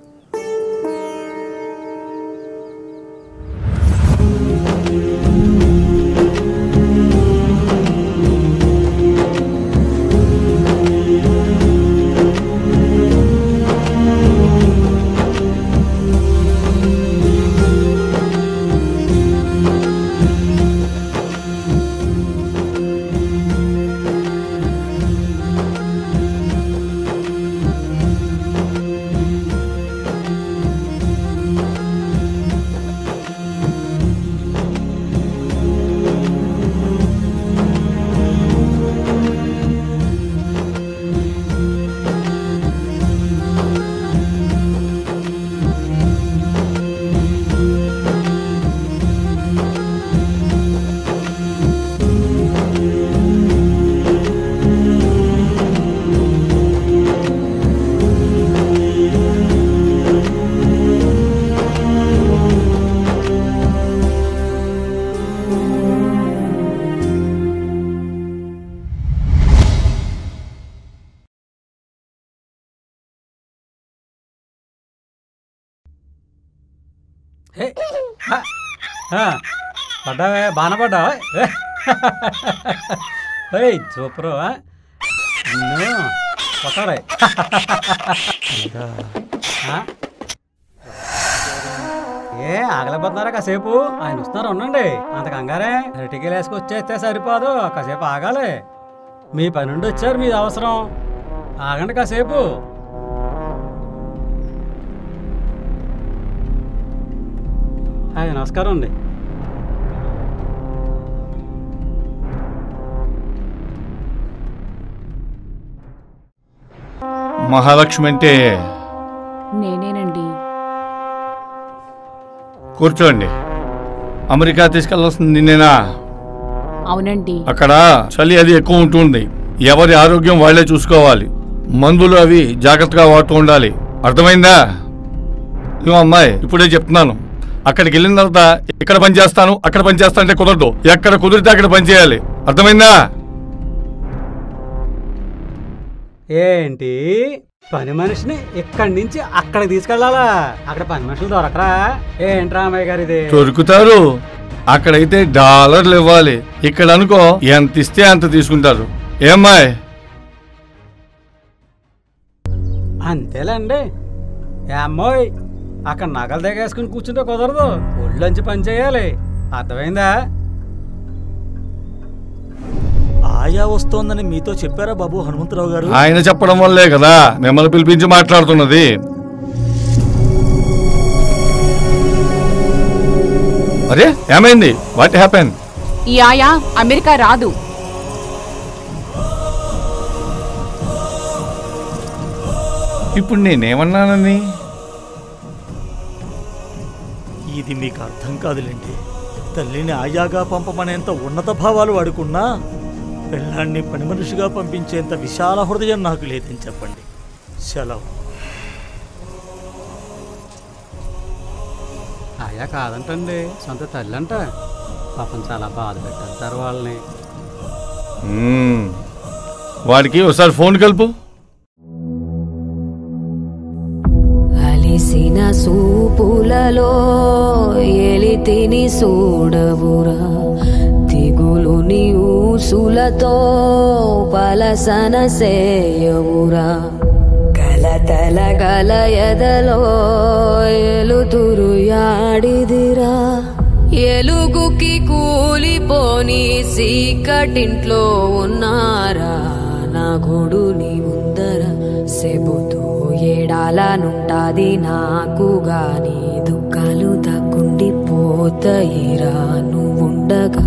పడ్డావే బాన పడ్డావా ఏయ్ సూపరు ఆ? నిన్ను కొట్టాడే ఆ? ఏ ఆగలేకపోతున్నారా కాసేపు ఆయన వస్తున్నారు ఉండండి అంత కంగారే అరటికలు వేసుకొచ్చేస్తే సరిపోదు కాసేపు ఆగాలి మీ పని నుండి వచ్చారు మీది అవసరం ఆగండి కాసేపు హాయ్ నమస్కారం అండి మహాలక్ష్మి అంటే నేనేనండి కూర్చోండి అమెరికా తీసుకెళ్లాల్సింది నిన్నేనా అవునండి అక్కడ చలి అది ఎక్కువ ఉంటుంది ఎవరి ఆరోగ్యం వాళ్ళే చూసుకోవాలి మందులు అవి జాగ్రత్తగా వాడుతూ ఉండాలి అర్థమైందా ఇవ్వ అమ్మాయి ఇప్పుడే చెప్తున్నాను అక్కడికి వెళ్ళిన తర్వాత ఇక్కడ పని చేస్తాను అక్కడ పని చేస్తాను అంటే కుదరదు ఎక్కడ కుదిరితే అక్కడ పని చేయాలి అర్థమైందా ఏంటి పని మనిషిని ఇక్కడి నుంచి అక్కడికి తీసుకెళ్ళాలా అక్కడ పని మనుషులు దొరకరా ఏంటి రామయ్య గారు ఇది దొరుకుతారు అక్కడైతే డాలర్లు ఇవ్వాలి ఇక్కడ అనుకో ఎంత ఇస్తే అంత తీసుకుంటారు ఏమ్మాయ్ అంతేలేండి ఏ అమ్మోయ్ అక్కడ నగలు దిగేసుకుని కూర్చుంటే కుదరదు ఒళ్ళొంచి పని చేయాలి అర్థమైందా ఆయా వస్తోందని మీతో చెప్పారా బాబు హనుమంతరావు గారు ఆయన చెప్పడం వల్లే కదా మిమ్మల్ని పిలిపించి మాట్లాడుతున్నది అరే ఏమైంది వాట్ హ్యాపెన్ ఈ ఆయా అమెరికా రాదు ఇప్పుడు నేనేమన్నానని ఇది మీకు అర్థం కాదులేండి తల్లిని ఆయాగా పంపమనేంత ఉన్నత భావాలు వాడుకున్నా పెళ్ళాన్ని పని మనిషిగా పంపించేంత విశాల హృదయం నాకు లేదని చెప్పండి సెలవు ఆయా కాదంటండి సొంత తల్లి అంట పాపం చాలా బాధ పెట్టేస్తారు వాళ్ళని మ్మ్. వాడికి ఒకసారి ఫోన్ కలుపు అలిసిన సూపులలో ఎలితిని సూడవురా దిగులుని ఊసులతో పలసన సేయవురా కలతల గల ఎదలో ఎలుతురు యాడిదిరా ఎలుగుకి కూలిపోని సీకటింట్లో ఉన్నారా నా గొడుని ముందర చెబుతూ ఏడాలనుంటాది నాకు గాని దుఃఖాలు తగ్గుండి పోతాయిరా నువ్వుండగా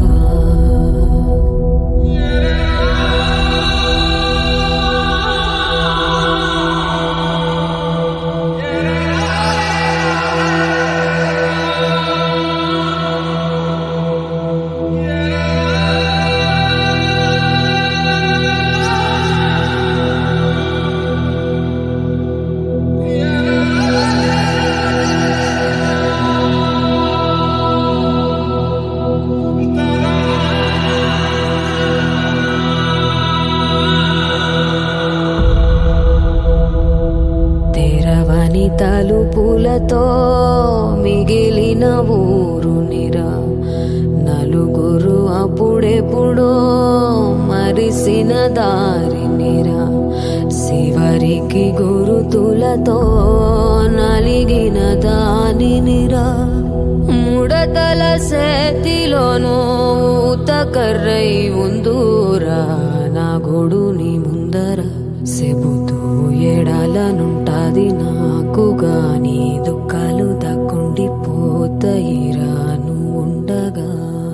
తెరవని తలుపులతో మిగిలిన ఊరు నిరా నలుగురు అప్పుడెప్పుడో మరిసిన దారినిరా శివరికి గురుతులతో నలిగిన దానినిరా ముడతల సేతిలోనూ ఊతకర్రై ఉందూరా నా గొడుని ముందర చెబుతూ ఎడాలనుంటాది నాకు గాని దుఃఖాలు దక్కుండి పోతాయిరా నువ్వు ఉండగా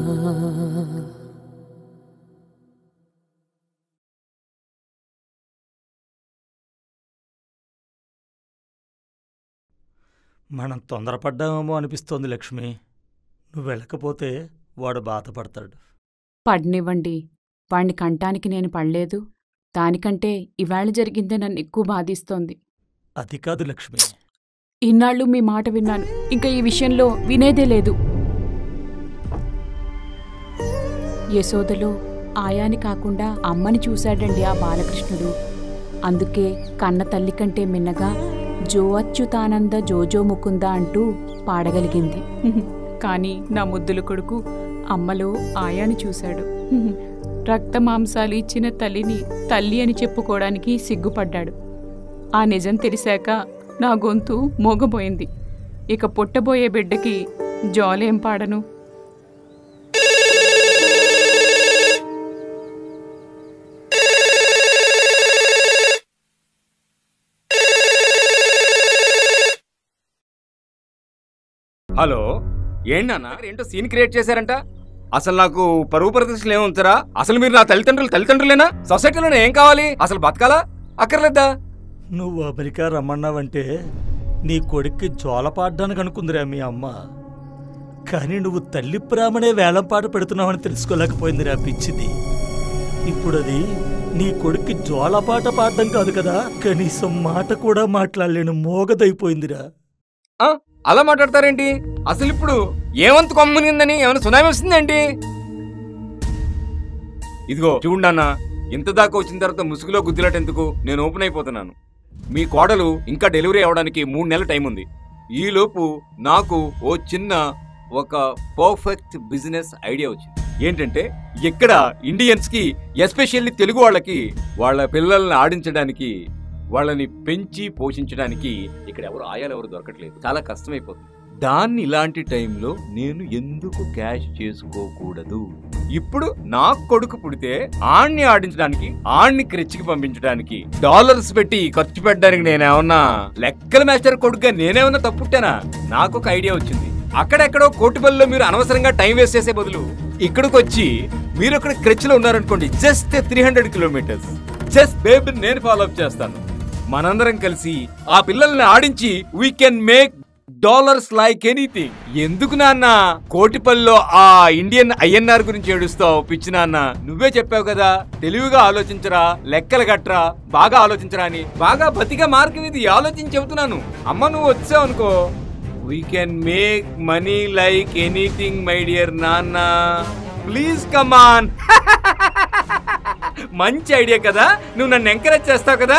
మనం తొందరపడ్డామేమో అనిపిస్తోంది లక్ష్మి నువ్వు వెళ్ళకపోతే వాడు బాధపడతాడు పడనివ్వండి వాణ్ణి కంటానికి నేను పడలేదు దానికంటే ఇవాళ జరిగిందే నన్ను ఎక్కువ బాధిస్తోంది అది కాదు లక్ష్మి ఇన్నాళ్ళు మీ మాట విన్నాను ఇంకా ఈ విషయంలో వినేదే లేదు యశోదలో ఆయాని కాకుండా అమ్మని చూశాడండి ఆ బాలకృష్ణుడు అందుకే కన్న తల్లి కంటే మిన్నగా జో అచ్యుతానంద జోజో ముకుంద అంటూ పాడగలిగింది కానీ నా ముద్దుల కొడుకు అమ్మలో ఆయాని చూశాడు రక్త మాంసాలు ఇచ్చిన తల్లిని తల్లి అని చెప్పుకోవడానికి సిగ్గుపడ్డాడు ఆ నిజం తెలిసాక నా గొంతు మోగబోయింది ఇక పుట్టబోయే బిడ్డకి జోలేం పాడను హలో ఏంటి నాన్న ఏంటో సీన్ క్రియేట్ చేశారంట అసలు నాకు పరువు ప్రతిష్టలు ఏమి ఉంచరా అసలు మీరు నా తల్లిదండ్రులు తల్లిదండ్రులేనా సొసైటీలో ఏం కావాలి అసలు బతకాలా అక్కర్లేదా నువ్వు అమెరికా రమ్మన్నావంటే నీ కొడుక్కి జోలపాడడానికి అనుకుందిరా మీ అమ్మ కానీ నువ్వు తల్లి ప్రేమనే వేలంపాట పెడుతున్నావని తెలుసుకోలేకపోయిందిరా పిచ్చిది ఇప్పుడు అది నీ కొడుక్కి జోలపాట పాడడం కాదు కదా కనీసం మాట కూడా మాట్లాడలేను మోగదైపోయిందిరా ఆ, అలా మాట్లాడతారేంటి అసలు ఇప్పుడు ఏమంత కొమ్మనిందని ఏమైనా సునామీ వస్తుందేంటి ఇదిగో చూడన్నా ఇంత దాకా వచ్చిన తర్వాత ముసుగులో గుద్దిలాట ఎందుకు నేను ఓపెన్ అయిపోతున్నాను మీ కోడలు ఇంకా డెలివరీ అవ్వడానికి మూడు నెలల టైం ఉంది ఈ లోపు నాకు ఓ చిన్న ఒక పర్ఫెక్ట్ బిజినెస్ ఐడియా వచ్చింది ఏంటంటే ఇక్కడ ఇండియన్స్ కి ఎస్పెషల్లీ తెలుగు వాళ్ళకి వాళ్ళ పిల్లల్ని ఆడించడానికి వాళ్ళని పెంచి పోషించడానికి ఇక్కడ ఎవరు ఆయాలు ఎవరు దొరకట్లేదు చాలా కష్టమైపోతుంది దాన్ని ఇలాంటి టైంలో నేను ఎందుకు క్యాష్ చేసుకోకూడదు ఇప్పుడు నా కొడుకు పుడితే ఆణ్ణి ఆడించడానికి ఆణ్ణి క్రెచ్చికి పంపించడానికి డాలర్స్ పెట్టి ఖర్చు పెట్టడానికి నేనేమన్నా లెక్కల మాస్టర్ కొడుకుగా నేనేమన్నా తప్పుట్టానా నాకు ఒక ఐడియా వచ్చింది అక్కడెక్కడో కోటిపల్లిలో మీరు అనవసరంగా టైం వేస్ట్ చేసే బదులు ఇక్కడికి వచ్చి మీరు అక్కడ క్రెచ్లో ఉన్నారనుకోండి just three hundred kilometres just baby నేను ఫాలో అప్ చేస్తాను మనందరం కలిసి ఆ పిల్లల్ని ఆడించి we can make dollars like anything ఎందుకు నాన్న కోటిపల్లిలో ఆ ఇండియన్ ఐఎన్ఆర్ గురించి ఏడుస్తావు పిచ్చి నాన్న నువ్వే చెప్పావు కదా తెలివిగా ఆలోచించరా లెక్కలు కట్టరా బాగా ఆలోచించరా అని బాగా బతిగా మార్గం ఇది ఆలోచించి చెబుతున్నాను అమ్మ నువ్వు వచ్చావు అనుకో we can make money like anything my dear నాన్న ప్లీజ్ కమాన్ మంచి ఐడియా కదా నువ్వు నన్ను ఎంకరేజ్ చేస్తావు కదా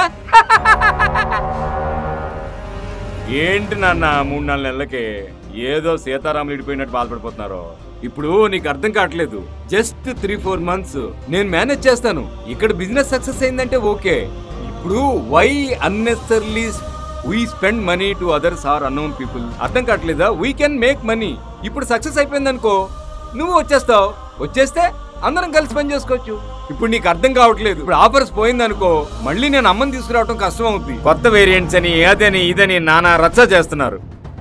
ఏంటి నాన్న మూడు నాలుగు నెలలకే ఏదో సీతారాములు ఇడిపోయినట్టు బాధపడిపోతున్నారు ఇప్పుడు నీకు అర్థం కావట్లేదు జస్ట్ త్రీ ఫోర్ మంత్స్ నేను మేనేజ్ చేస్తాను ఇక్కడ బిజినెస్ సక్సెస్ అయిందంటే ఓకే ఇప్పుడు why unnecessarily we spend money to others or unknown people అర్థం కావట్లేదా వీ కెన్ మేక్ మనీ ఇప్పుడు సక్సెస్ అయిపోయింది అనుకో నువ్వు వచ్చేస్తావు వచ్చేస్తే అందరం కలిసి పని చేసుకోవచ్చు ఇప్పుడు నీకు అర్థం కావట్లేదు ఇప్పుడు ఆఫర్స్ పోయింది అనుకో మళ్ళీ నేను అమ్మని తీసుకురావడం కష్టం అవుతుంది కొత్త వేరియంట్స్ అని అదని ఇదని నానా రచ్చ చేస్తున్నారు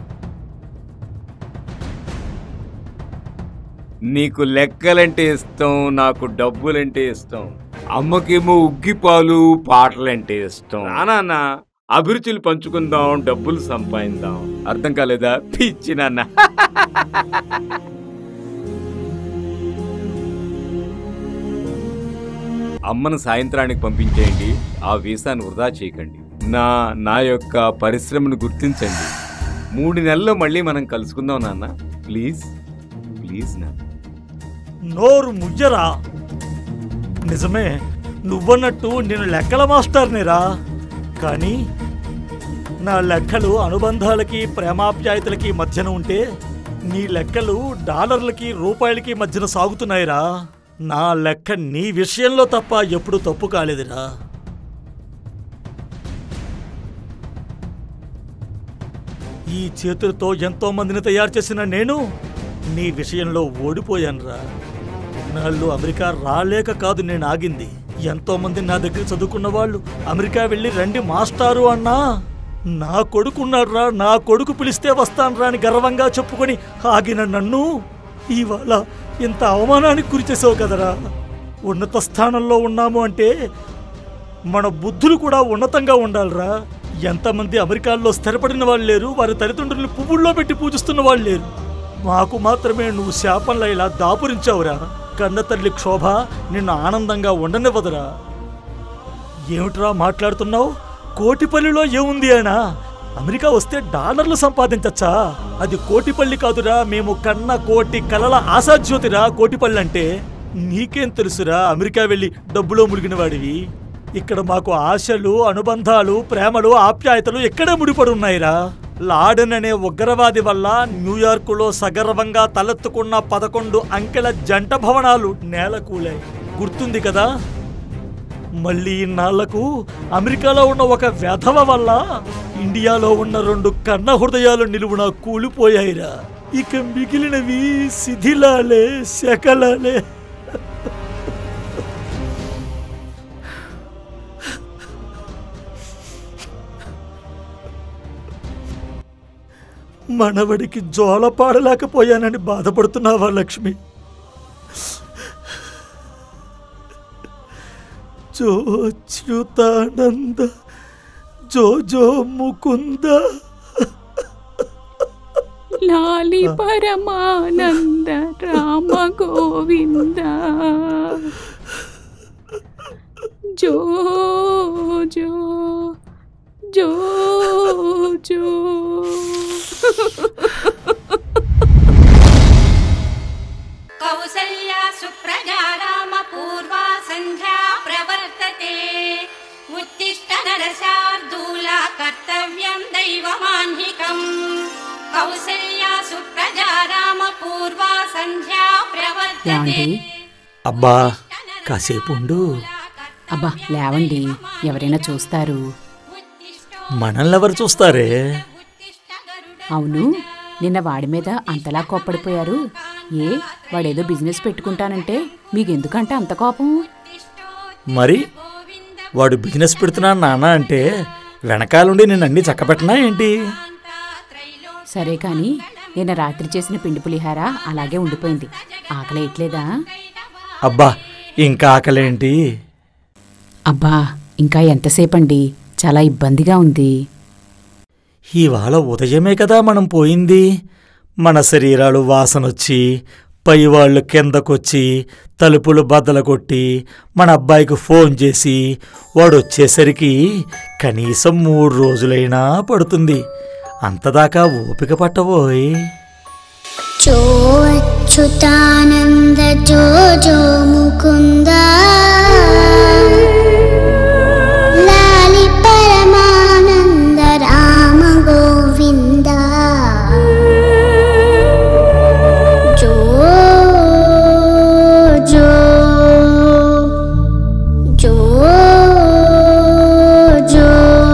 నీకు లెక్కలంటే ఇష్టం నాకు డబ్బులంటే ఇష్టం అమ్మకేమో ఉగ్గిపాలు పాటలంటే ఇష్టం నాన్న అభిరుచులు పంచుకుందాం డబ్బులు సంపాదిద్దాం అర్థం కాలేదా పిచ్చి నాన్న అమ్మను సాయంత్రానికి పంపించేయండి ఆ వీసాను వృధా చేయకండి నా నా యొక్క పరిశ్రమను గుర్తించండి మూడు నెలల్లో మళ్ళీ మనం కలుసుకుందాం నాన్న ప్లీజ్ ప్లీజ్ నా నోరు ముయ్యరా నిజమే నువ్వన్నట్టు నేను లెక్కల మాస్టర్నిరా కానీ నా లెక్కలు అనుబంధాలకి ప్రేమాప్యాయతలకి మధ్యన ఉంటే నీ లెక్కలు డాలర్లకి రూపాయలకి మధ్యన సాగుతున్నాయిరా నా లెక్క నీ విషయంలో తప్ప ఎప్పుడు తప్పు కాలేదురా ఈ చేతులతో ఎంతో మందిని తయారు చేసిన నేను నీ విషయంలో ఓడిపోయానురా నాళ్ళు అమెరికా రాలేక కాదు నేను ఆగింది ఎంతో మంది నా దగ్గర చదువుకున్న వాళ్ళు అమెరికా వెళ్ళి రండి మాస్టారు అన్నా నా కొడుకున్నాడురా నా కొడుకు పిలిస్తే వస్తానురా అని గర్వంగా చెప్పుకొని ఆగిన నన్ను ఇవాళ ఇంత అవమానానికి గురి చేసావు కదరా ఉన్నత స్థానంలో ఉన్నాము అంటే మన బుద్ధులు కూడా ఉన్నతంగా ఉండాలిరా ఎంతమంది అమెరికాలో స్థిరపడిన వాళ్ళు లేరు వారి తల్లిదండ్రులు పువ్వుల్లో పెట్టి పూజిస్తున్న వాళ్ళు లేరు మాకు మాత్రమే నువ్వు శాపంలో ఇలా దాపురించావురా కన్న తల్లి క్షోభ నిన్ను ఆనందంగా ఉండనివ్వదురా ఏమిట్రా మాట్లాడుతున్నావు కోటిపల్లిలో ఏముంది అనా అమెరికా వస్తే డాలర్లు సంపాదించచ్చా అది కోటిపల్లి కాదురా మేము కన్న కోటి కలల ఆశాజ్యోతిరా కోటిపల్లి అంటే నీకేం తెలుసురా అమెరికా వెళ్ళి డబ్బులో మునిగిన వాడివి ఇక్కడ మాకు ఆశలు అనుబంధాలు ప్రేమలు ఆప్యాయతలు ఇక్కడే ముడిపడి ఉన్నాయిరా లాడెన్ అనే ఉగ్రవాది వల్ల న్యూయార్కులో సగర్వంగా తలెత్తుకున్న పదకొండు అంకెల జంట భవనాలు నేలకూలాయి గుర్తుంది కదా మళ్ళీ ఇన్నాళ్లకు అమెరికాలో ఉన్న ఒక వెధవ వల్ల ఇండియాలో ఉన్న రెండు కన్న హృదయాలు నిలువున కూలిపోయాయిరా ఇక మిగిలినవి శిథిలాలే శకలాలే మనవడికి జోల పాడలేకపోయానని బాధపడుతున్నావా లక్ష్మి జో అచ్యుతానంద జో జో ముకుంద లాలి పరమానంద రామ గోవింద జో జో జో జో కౌసల్యా సుప్రజా రామ పూర్వా సంధ్యా ప్రవర్తతే ఉత్తిష్ట నరశార్దూల కర్తవ్యం దైవమాన్హికం కౌసల్యా సుప్రజా రామ పూర్వా సంధ్యా ప్రవర్తతే ఏమండి అబ్బా కాసేపు ఉండు అబ్బా లేవండి ఎవరైనా చూస్తారు మనల్ని ఎవరు చూస్తారే అవును నిన్న వాడి మీద అంతలా కోప్పడిపోయారు ఏ వాడేదో బిజినెస్ పెట్టుకుంటానంటే మీకెందుకంటే అంత కోపం మరి వాడు బిజినెస్ పెడుతున్నాను నాన్న అంటే వెనకాలండి నేను అన్ని చక్కబెట్టనా ఏంటి సరే కానీ నిన్న రాత్రి చేసిన పిండి పులిహార అలాగే ఉండిపోయింది ఆకలి ఎట్లేదా అబ్బా ఇంకా ఆకలేంటి అబ్బా ఇంకా ఎంతసేపండి చాలా ఇబ్బందిగా ఉంది ఇవాళ ఉదయమే కదా మనం పోయింది మన శరీరాలు వాసనొచ్చి పైవాళ్ళు కిందకొచ్చి తలుపులు బద్దలు కొట్టి మన అబ్బాయికి ఫోన్ చేసి వాడు వచ్చేసరికి కనీసం మూడు రోజులైనా పడుతుంది అంతదాకా ఓపిక పట్టబోయ్ జో అచ్యుతానంద జో జో ముకుంద లాలి పరమానంద రామ గోవింద జో జో జో జో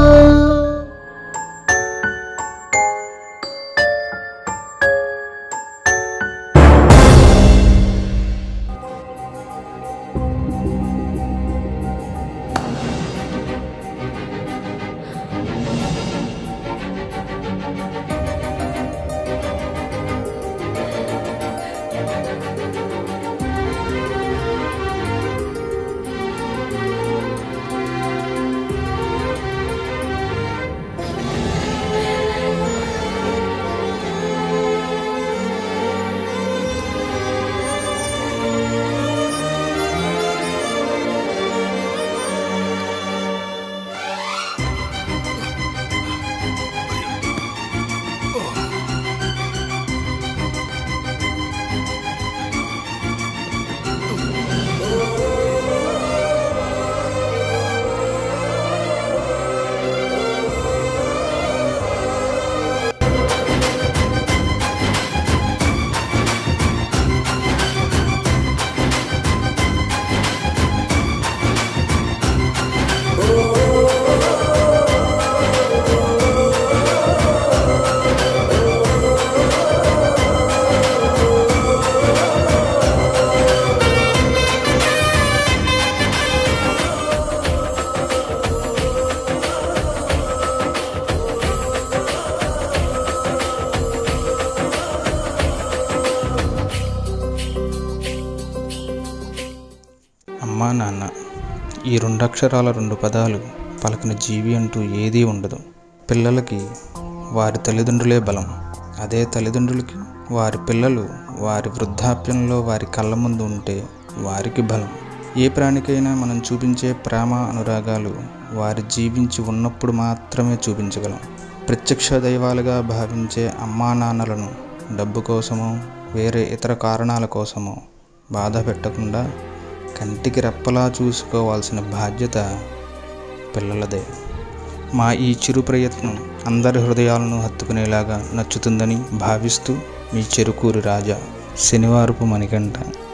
అమ్మా నాన్న ఈ రెండక్షరాల రెండు పదాలు పలకని జీవి అంటూ ఏదీ ఉండదు పిల్లలకి వారి తల్లిదండ్రులే బలం అదే తల్లిదండ్రులకి వారి పిల్లలు వారి వృద్ధాప్యంలో వారి కళ్ళ ముందు ఉంటే వారికి బలం ఏ ప్రాణికైనా మనం చూపించే ప్రేమ అనురాగాలు వారి జీవించి ఉన్నప్పుడు మాత్రమే చూపించగలం ప్రత్యక్ష దైవాలుగా భావించే అమ్మా నాన్నలను డబ్బు కోసమో వేరే ఇతర కారణాల కోసమో బాధ పెట్టకుండా కంటికి రెప్పలా చూసుకోవాల్సిన బాధ్యత పిల్లలదే మా ఈ చిరు ప్రయత్నం అందరి హృదయాలను హత్తుకునేలాగా నచ్చుతుందని భావిస్తూ మీ చెరుకూరి రాజా శనివారపు మణికంఠ